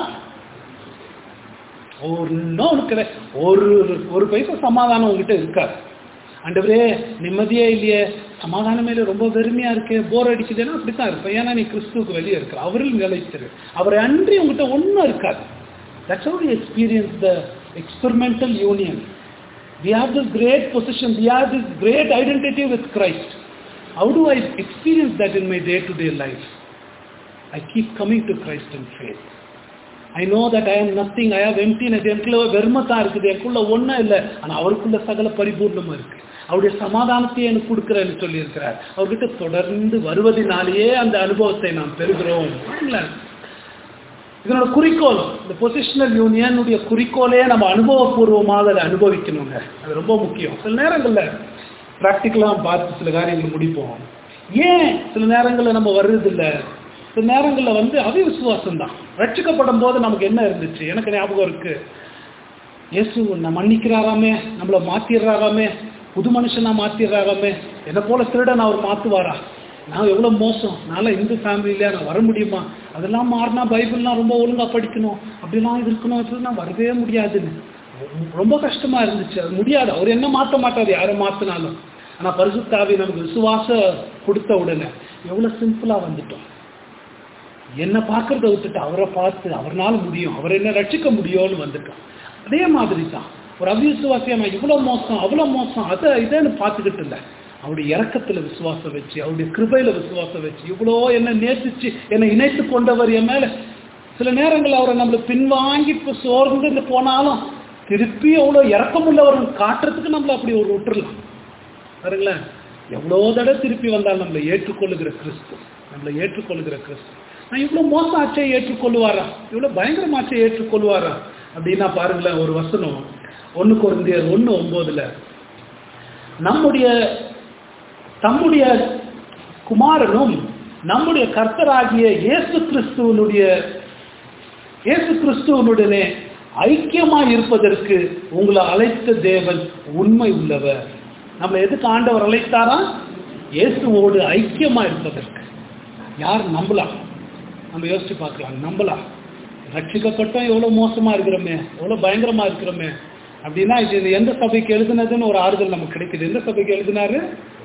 ஒன்றும் உனக்கு ஒரு ஒரு பைசா சமாதானம் உங்ககிட்ட இருக்காது ஆண்டவரே நிம்மதியே இல்லையே சமாதானமே இல்லை ரொம்ப வெறுமையா இருக்கு போர் அடிக்குதுன்னா அப்படித்தான் இருப்பேன் ஏன்னா நீ கிறிஸ்துவுக்கு வெளியே இருக்க அவரில் நிலைத்திரு அவரை அன்றி உங்ககிட்ட ஒன்றும் இருக்காது that's how we experience the experimental union we have this great position we have this great identity with Christ how do I experience that in my day to day life I keep coming to Christ in faith I know that I am nothing I have emptiness எனக்குள்ள வெறுமத்தான் இருக்குது எனக்குள்ள ஒன்றும் இல்லை ஆனால் அவருக்குள்ள சகல பரிபூர்ணமும் இருக்கு அவருடைய சமாதானத்தையே எனக்கு கொடுக்குறேன்னு சொல்லியிருக்கிறார் அவர்கிட்ட தொடர்ந்து வருவதனாலேயே அந்த அனுபவத்தை நாம் பெறுகிறோம் இதனோட குறிக்கோள் இந்த பொசிஷனல் யூனியனுடைய குறிக்கோளே நம்ம அனுபவபூர்வமாக அதை அனுபவிக்கணுங்க அது ரொம்ப முக்கியம் சில நேரங்களில் ப்ராக்டிக்கலாக பார்த்து சில காரியங்கள் முடிப்போம் ஏன் சில நேரங்களில் நம்ம வர்றதில்லை சில நேரங்களில் வந்து அவிவிசுவாசம் தான் ரட்சிக்கப்படும் போது நமக்கு என்ன இருந்துச்சு எனக்கு ஞாபகம் இருக்கு இயேசு நான் மன்னிக்கிறாராமே நம்மளை மாத்திடுறாராமே புது மனுஷனா மாத்திடுறாராமே என்ன போல திருடன் அவர் மாத்துவாரா நான் எவ்வளோ மோசம் நான் இந்து ஃபேமிலியில நான் வர முடியுமா அதெல்லாம் மாறினா பைபிள்லாம் ரொம்ப ஒழுங்கா படிக்கணும் அப்படிலாம் இது இருக்கணும் சொல்லி நான் வரவே முடியாதுன்னு ரொம்ப கஷ்டமா இருந்துச்சு அது முடியாது அவர் என்ன மாற்ற மாட்டார் யாரை மாத்தினாலும் ஆனா பரிசுத்தாவி நமக்கு விசுவாச கொடுத்த உடனே எவ்வளவு சிம்பிளா வந்துட்டோம் என்ன பார்க்கறத விட்டுட்டு அவரை பார்த்து அவர்னால முடியும் அவர் என்ன ரட்சிக்க முடியும்னு வந்துட்டோம் அதே மாதிரி தான் ஒரு அவிசுவாசியா நான் இவ்வளவு மோசம் அவ்வளவு மோசம் அதை இதைன்னு பார்த்துக்கிட்டு இல்லை அவருடைய இறக்கத்துல விசுவாசம் வச்சு அவருடைய கிருபையில விசுவாசம் வச்சு இவ்வளோ என்ன நேசிச்சு என்னை இணைத்து கொண்டவர் என் மேல சில நேரங்கள் அவரை நம்மள பின்வாங்கி இப்போ சோர்ந்து போனாலும் திருப்பி எவ்வளோ இறக்கமுள்ளவர் காட்டுறதுக்கு நம்மள அப்படி ஒரு விட்டுறலாம் பாருங்களேன் எவ்வளோ தடவை திருப்பி வந்தால் நம்மளை ஏற்றுக்கொள்ளுகிற கிறிஸ்து நம்மளை ஏற்றுக்கொள்ளுகிற கிறிஸ்து நான் இவ்வளோ மோசம் ஆச்சே ஏற்றுக்கொள்வாரா இவ்வளோ பயங்கரமாச்சே ஏற்றுக்கொள்வாரா அப்படின்னா பாருங்களேன் ஒரு வசனம் ஒன்று குறைந்தியர் ஒன்று ஒம்போதுல நம்முடைய தம்முடைய குமாரனும் நம்முடைய கர்த்தராகிய இயேசு கிறிஸ்துவனுடைய இயேசு கிறிஸ்துவனுடனே ஐக்கியமாய் இருப்பதற்கு உங்களை அழைத்த தேவன் உண்மை உள்ளவர் நம்ம எதுக்கு ஆண்டவர் அழைத்தாரா இயேசுவோடு ஐக்கியமா இருப்பதற்கு யார் நம்பலாம் நம்ம யோசிச்சு பார்க்கலாம் நம்பலாம் ரட்சிக்கப்பட்டோம் எவ்வளவு மோசமா இருக்கிறோமே எவ்வளவு பயங்கரமா இருக்கிறோமே அப்படின்னா இது எந்த சபைக்கு எழுதுனதுன்னு ஒரு ஆறுதல் நமக்கு கிடைக்குது எந்த சபைக்கு எழுதினாரு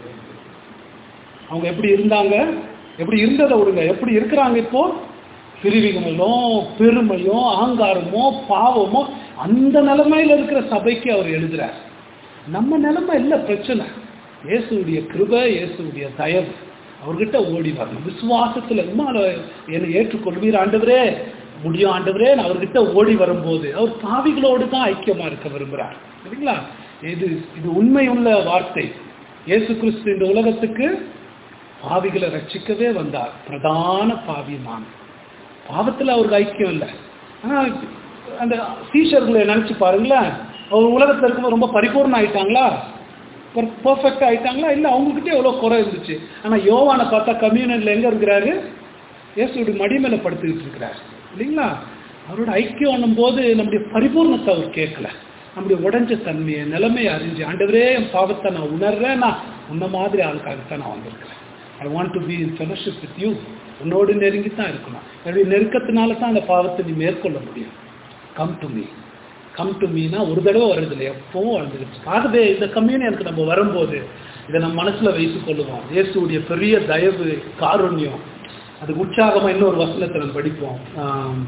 அவங்க எப்படி இருந்தாங்க எப்படி இருந்ததை விடுங்க எப்படி இருக்கிறாங்க இப்போ பிரிவிகளும் பெருமையும் அகங்காரமோ பாவமோ அந்த நிலைமையில இருக்கிற சபைக்கு அவர் எழுதுறார் நம்ம நிலைமை இல்லை பிரச்சனை இயேசுடைய கிருபை இயேசுடைய தயவு அவர்கிட்ட ஓடி வரணும் விசுவாசத்துல உம்மால என்னை ஏற்றுக்கொள்வீர் ஆண்டவரே முடியும் ஆண்டவரே நான் அவர்கிட்ட ஓடி வரும்போது அவர் பாவிகளோடு தான் ஐக்கியமா இருக்க விரும்புறார் சரிங்களா இது இது உண்மையுள்ள வார்த்தை இயேசு கிறிஸ்து இந்த உலகத்துக்கு பாவிகளை ரட்சிக்கவே வந்தார் பிரதான பாவி நான் பாவத்துல அவருக்கு ஐக்கியம் இல்லை ஆனா அந்த சீஷர்களை நினைச்சு பாருங்களேன் அவர் உலகத்துல இருக்கும்போது ரொம்ப பரிபூர்ணம் ஆயிட்டாங்களா பர்ஃபெக்ட் ஆயிட்டாங்களா இல்ல அவங்ககிட்ட எவ்வளவு குறை இருந்துச்சு ஆனா யோவானை பார்த்தா கம்யூனிட்டில எங்க இருக்கிறாரு இயேசுடைய மடி மேல படுத்துக்கிட்டு இருக்கிறார் இல்லைங்களா அவரோட ஐக்கியம் போது நம்முடைய பரிபூர்ணத்தை அவர் கேட்கல நம்முடைய உடஞ்ச தன்மையை நிலைமையை அறிஞ்சு ஆண்டவரே என் பாவத்தை நான் உணர்றேன் நான் உன்ன மாதிரி ஆளுக்காகத்தான் நான் வந்திருக்கிறேன் I want to be in fellowship with you உன்னோடு நெருங்கி தான் இருக்கணும் என்னுடைய நெருக்கத்தினால தான் அந்த பாவத்தை நீ மேற்கொள்ள முடியும் come to me come to மீனா ஒரு தடவை வர்றதில்லை எப்பவும் வாழ்ந்துருச்சு ஆகவே இந்த கம்யூனியனுக்கு நம்ம வரும்போது இதை நம்ம மனசுல வைத்துக் கொள்ளுவோம் இயேசுடைய பெரிய தயவு காருண்யம் அதுக்கு உற்சாகமா இன்னொரு வசனத்தை நம்ம படிப்போம் ஆம்.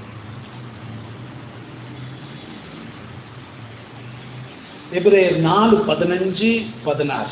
எபிரேயர் நாலு பதினஞ்சு பதினாறு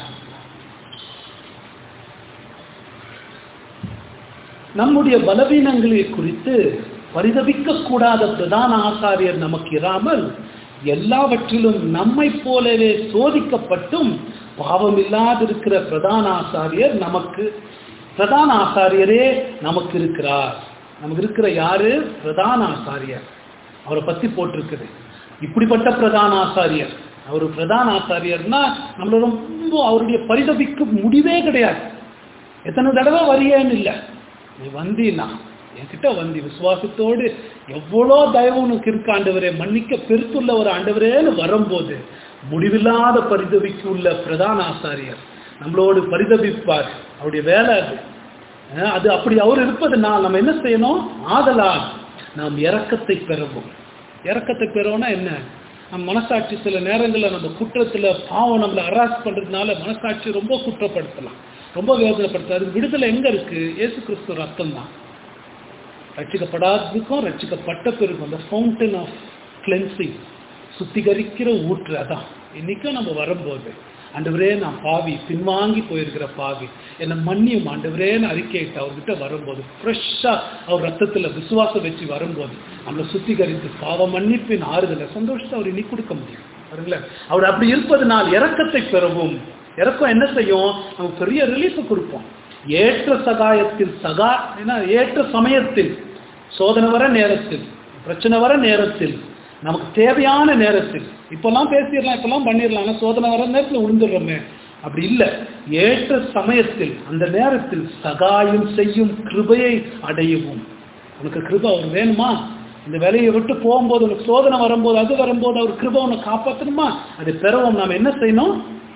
நம்முடைய பலவீனங்களை குறித்து பரிதபிக்க கூடாத பிரதான ஆசாரியர் நமக்கு இராமல் எல்லாவற்றிலும் நம்மை போலவே சோதிக்கப்பட்டும் பாவம் இல்லாதிருக்கிற பிரதான ஆசாரியர் நமக்கு பிரதான ஆசாரியரே நமக்கு இருக்கிறார் நமக்கு இருக்கிற யாரு பிரதான ஆசாரியர் அவரை பத்தி போட்டிருக்குது இப்படிப்பட்ட பிரதான ஆசாரியர் அவர் பிரதான ஆசாரியர்னா நம்மள ரொம்ப அவருடைய பரிதபிக்கு முடிவே கிடையாது எத்தனை தடவை வரியேன்னு இல்லை நீ வந்தீனா என்கிட்ட வந்தி விசுவாசத்தோடு எவ்வளோ தயவு உனக்கு இருக்கு ஆண்டவரே மன்னிக்க பெருத்துள்ள ஒரு ஆண்டவரேன்னு வரும்போது முடிவில்லாத பரிதவிக்கு உள்ள பிரதான ஆசாரியர் நம்மளோடு பரிதபிப்பார் அவருடைய வேலை அது அஹ் அது அப்படி அவர் இருப்பதுனால் நம்ம என்ன செய்யணும் ஆதலால் நாம் இரக்கத்தை பெறவும் இரக்கத்தை பெறவும்னா என்ன நம்ம மனசாட்சி சில நேரங்களில் நம்ம குற்றத்துல பாவம் நம்மளை அராஸ் பண்றதுனால மனசாட்சி ரொம்ப குற்றப்படுத்தலாம் ரொம்ப வேதனைப்படுத்த அதுக்கு விடுதலை எங்க இருக்கு இயேசு கிறிஸ்து ரத்தம் தான் ரட்சிக்கப்படாததுக்கும் ரட்சிக்கப்பட்ட பிறகு அந்த ஃபவுண்டன் ஆஃப் கிளென்சிங் சுத்திகரிக்கிற ஊற்று அதான் இன்னைக்கும் நம்ம வரும்போது ஆண்டவரே நான் பாவி பின்வாங்கி போயிருக்கிற பாவி என்னை மன்னியும் ஆண்டவரேன்னு அறிக்கையிட்டு அவர்கிட்ட வரும்போது ஃப்ரெஷ்ஷாக அவர் ரத்தத்தில் விசுவாசம் வச்சு வரும்போது நம்மளை சுத்திகரித்து பாவ மன்னிப்பின் ஆறுதலை சந்தோஷத்தை அவர் இன்னைக்கு கொடுக்க முடியும் பாருங்களேன் அவர் அப்படி இருப்பதனால் இரக்கத்தை பெறவும் இறக்கம் என்ன செய்யும் நமக்கு பெரிய ரிலீஃப் கொடுப்போம் ஏற்ற சகாயத்தில் சகா ஏன்னா ஏற்ற சமயத்தில் சோதனை வர நேரத்தில் பிரச்சனை வர நேரத்தில் நமக்கு தேவையான நேரத்தில் இப்பெல்லாம் பேசிடலாம் இப்பெல்லாம் பண்ணிடலாம் ஆனால் சோதனை வர நேரத்தில் விழுந்துடுறோமே அப்படி இல்லை ஏற்ற சமயத்தில் அந்த நேரத்தில் சகாயம் செய்யும் கிருபையை அடையவும் உனக்கு கிருபை அவர் வேணுமா இந்த வேலையை விட்டு போகும்போது உனக்கு சோதனை வரும்போது அது வரும்போது அவர் கிருபை உன்னை காப்பாற்றணுமா அதை பெறவும் நாம் என்ன செய்யணும்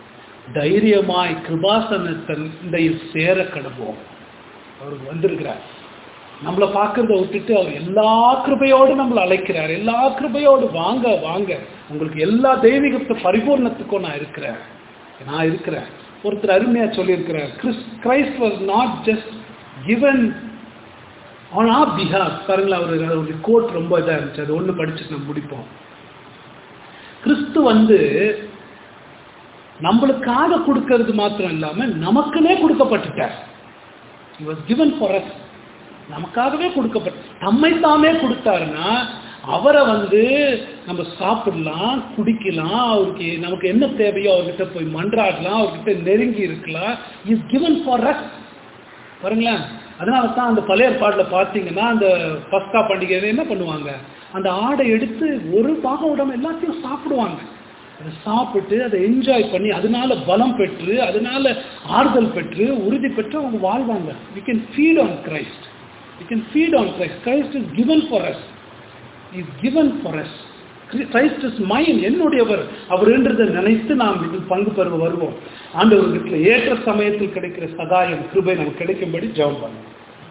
தைரியமாய் கிருபாசனத்தை சேர கடவோம் அவர் வந்திருக்கிறார் நம்மளை பார்க்கறத விட்டுட்டு அவர் எல்லா கிருபையோடு நம்மளை அழைக்கிறார் எல்லா கிருபையோடு வாங்க வாங்க உங்களுக்கு எல்லா தெய்வீகத்து பரிபூர்ணத்துக்கும் நான் இருக்கிறேன் நான் இருக்கிறேன் ஒருத்தர் அருமையா சொல்லியிருக்கிறார் Chris Christ was not just given on a behalf பாருங்களா அவர் ஒரு கோட் ரொம்ப இதாக இருந்துச்சு அது ஒன்று படிச்சுட்டு நம்ம முடிப்போம் கிறிஸ்து வந்து நம்மளுக்காக கொடுக்கறது மாத்திரம் இல்லாம நமக்குனே கொடுக்கப்பட்டுட்டார் he was given for us நமக்காகவே கொடுக்கப்பட்ட நம்மை தாமே கொடுத்தாருன்னா அவரை வந்து நம்ம சாப்பிடலாம் குடிக்கலாம் அவருக்கு நமக்கு என்ன தேவையோ அவர்கிட்ட போய் மன்றாடலாம் அவர்கிட்ட நெருங்கி இருக்கலாம் இஸ் given for us பாருங்களேன் அதனால தான் அந்த பழைய பாட்டில் பார்த்தீங்கன்னா அந்த பஸ்கா பண்டிகையில என்ன பண்ணுவாங்க அந்த ஆடை எடுத்து ஒரு பாகம் உடம்பு எல்லாத்தையும் சாப்பிடுவாங்க அதை சாப்பிட்டு அதை என்ஜாய் பண்ணி அதனால பலம் பெற்று அதனால ஆறுதல் பெற்று உறுதி பெற்று அவங்க வாழ்வாங்க we can feed on Christ we can feed on Christ Christ is given for us is given for us Christ is mine என்னுடையவர் அவர்ன்றதை நினைத்து நாம் இதில் பங்கு பெற வருவோம் ஆண்டவர்களுக்கு ஏற்ற சமயத்தில் கிடைக்கிற சகாயம் கிருபை நமக்கு கிடைக்கும்படி ஜெபம் பண்ணுவோம்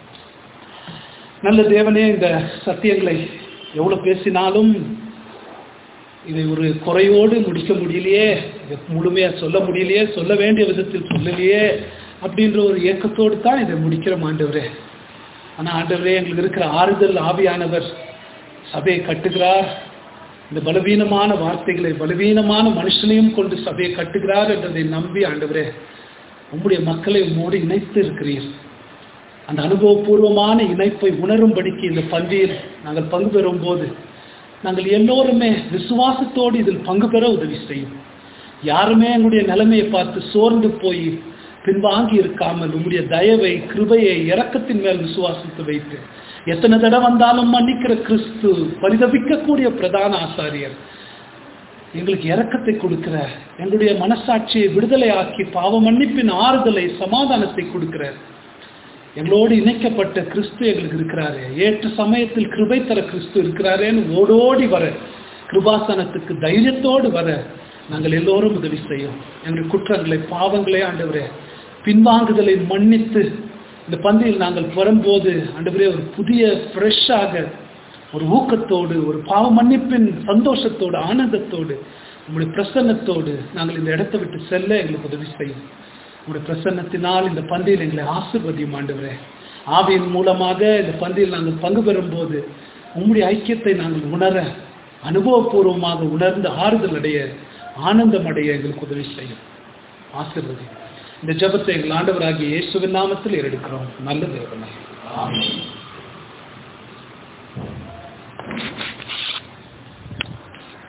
நல்ல தேவனே இந்த சத்தியங்களை எவ்வளவு பேசினாலும் இதை ஒரு குறையோடு முடிக்க முடியலையே இதை முழுமையா சொல்ல முடியலையே சொல்ல வேண்டிய விதத்தில் சொல்லலையே அப்படின்ற ஒரு ஏக்கத்தோடு தான் இதை முடிக்கிறோம் ஆண்டவரே ஆனா ஆண்டவரே எங்களுக்கு இருக்கிற ஆறுதல் ஆவியானவர் சபையை கட்டுகிறார் இந்த பலவீனமான வார்த்தைகளை பலவீனமான மனுஷனையும் கொண்டு சபையை கட்டுகிறார் என்றதை நம்பி ஆண்டவரே உம்முடைய மக்களை உம்மோடு இணைத்து இருக்கிறீர் அந்த அனுபவபூர்வமான இணைப்பை உணரும்படிக்கு இந்த பந்தியில் நாங்கள் பங்கு பெறும் போது நாங்கள் எல்லோருமே விசுவாசத்தோடு இதில் பங்கு பெற உதவி செய்யும் யாருமே எங்களுடைய நிலைமையை பார்த்து சோர்ந்து போய் பின்வாங்கி இருக்காமல் உங்களுடைய தயவை கிருபையை இரக்கத்தின் மேல் விசுவாசத்தை வைத்து எத்தனை தடவை வந்தாலும் மன்னிக்கிற கிறிஸ்து பரிதபிக்கக்கூடிய பிரதான ஆசாரியர் எங்களுக்கு இரக்கத்தை கொடுக்கிற எங்களுடைய மனசாட்சியை விடுதலை ஆக்கி பாவ மன்னிப்பின் ஆறுதலை சமாதானத்தை கொடுக்கிற எங்களோடு இணைக்கப்பட்ட கிறிஸ்து எங்களுக்கு இருக்கிறாரு ஏற்ற சமயத்தில் கிருபை தர கிறிஸ்து இருக்கிறாரேன்னு ஓடோடி வர கிருபாசனத்துக்கு தைரியத்தோடு வர நாங்கள் எல்லோரும் உதவி செய்யும் எங்கள் குற்றங்களை பாவங்களை ஆண்டவரே பின்வாங்குதலை மன்னித்து இந்த பந்தியில் நாங்கள் வரும்போது ஆண்டவரே ஒரு புதிய ஃப்ரெஷ்ஷாக ஒரு ஊக்கத்தோடு ஒரு பாவ மன்னிப்பின் சந்தோஷத்தோடு ஆனந்தத்தோடு உங்களுடைய பிரசன்னத்தோடு நாங்கள் இந்த இடத்தை விட்டு செல்ல எங்களுக்கு உதவி செய்யும் உங்களுடைய பிரசன்னத்தினால் இந்த பந்தியில் எங்களை ஆசிர்வதியும் ஆண்டவரே ஆவியின் மூலமாக இந்த பந்தியில் நாங்கள் பங்கு பெறும்போது உங்களுடைய ஐக்கியத்தை நாங்கள் உணர அனுபவபூர்வமாக உணர்ந்து ஆறுதல் அடைய ஆனந்தம் அடைய எங்களுக்கு உதவி செய்யும் ஆசிர்வதி இந்த ஜபத்தை எங்கள் ஆண்டவராகிய இயேசுவின் நாமத்தில் ஏறெடுக்கிறோம் நல்ல தேவனை ஆமென்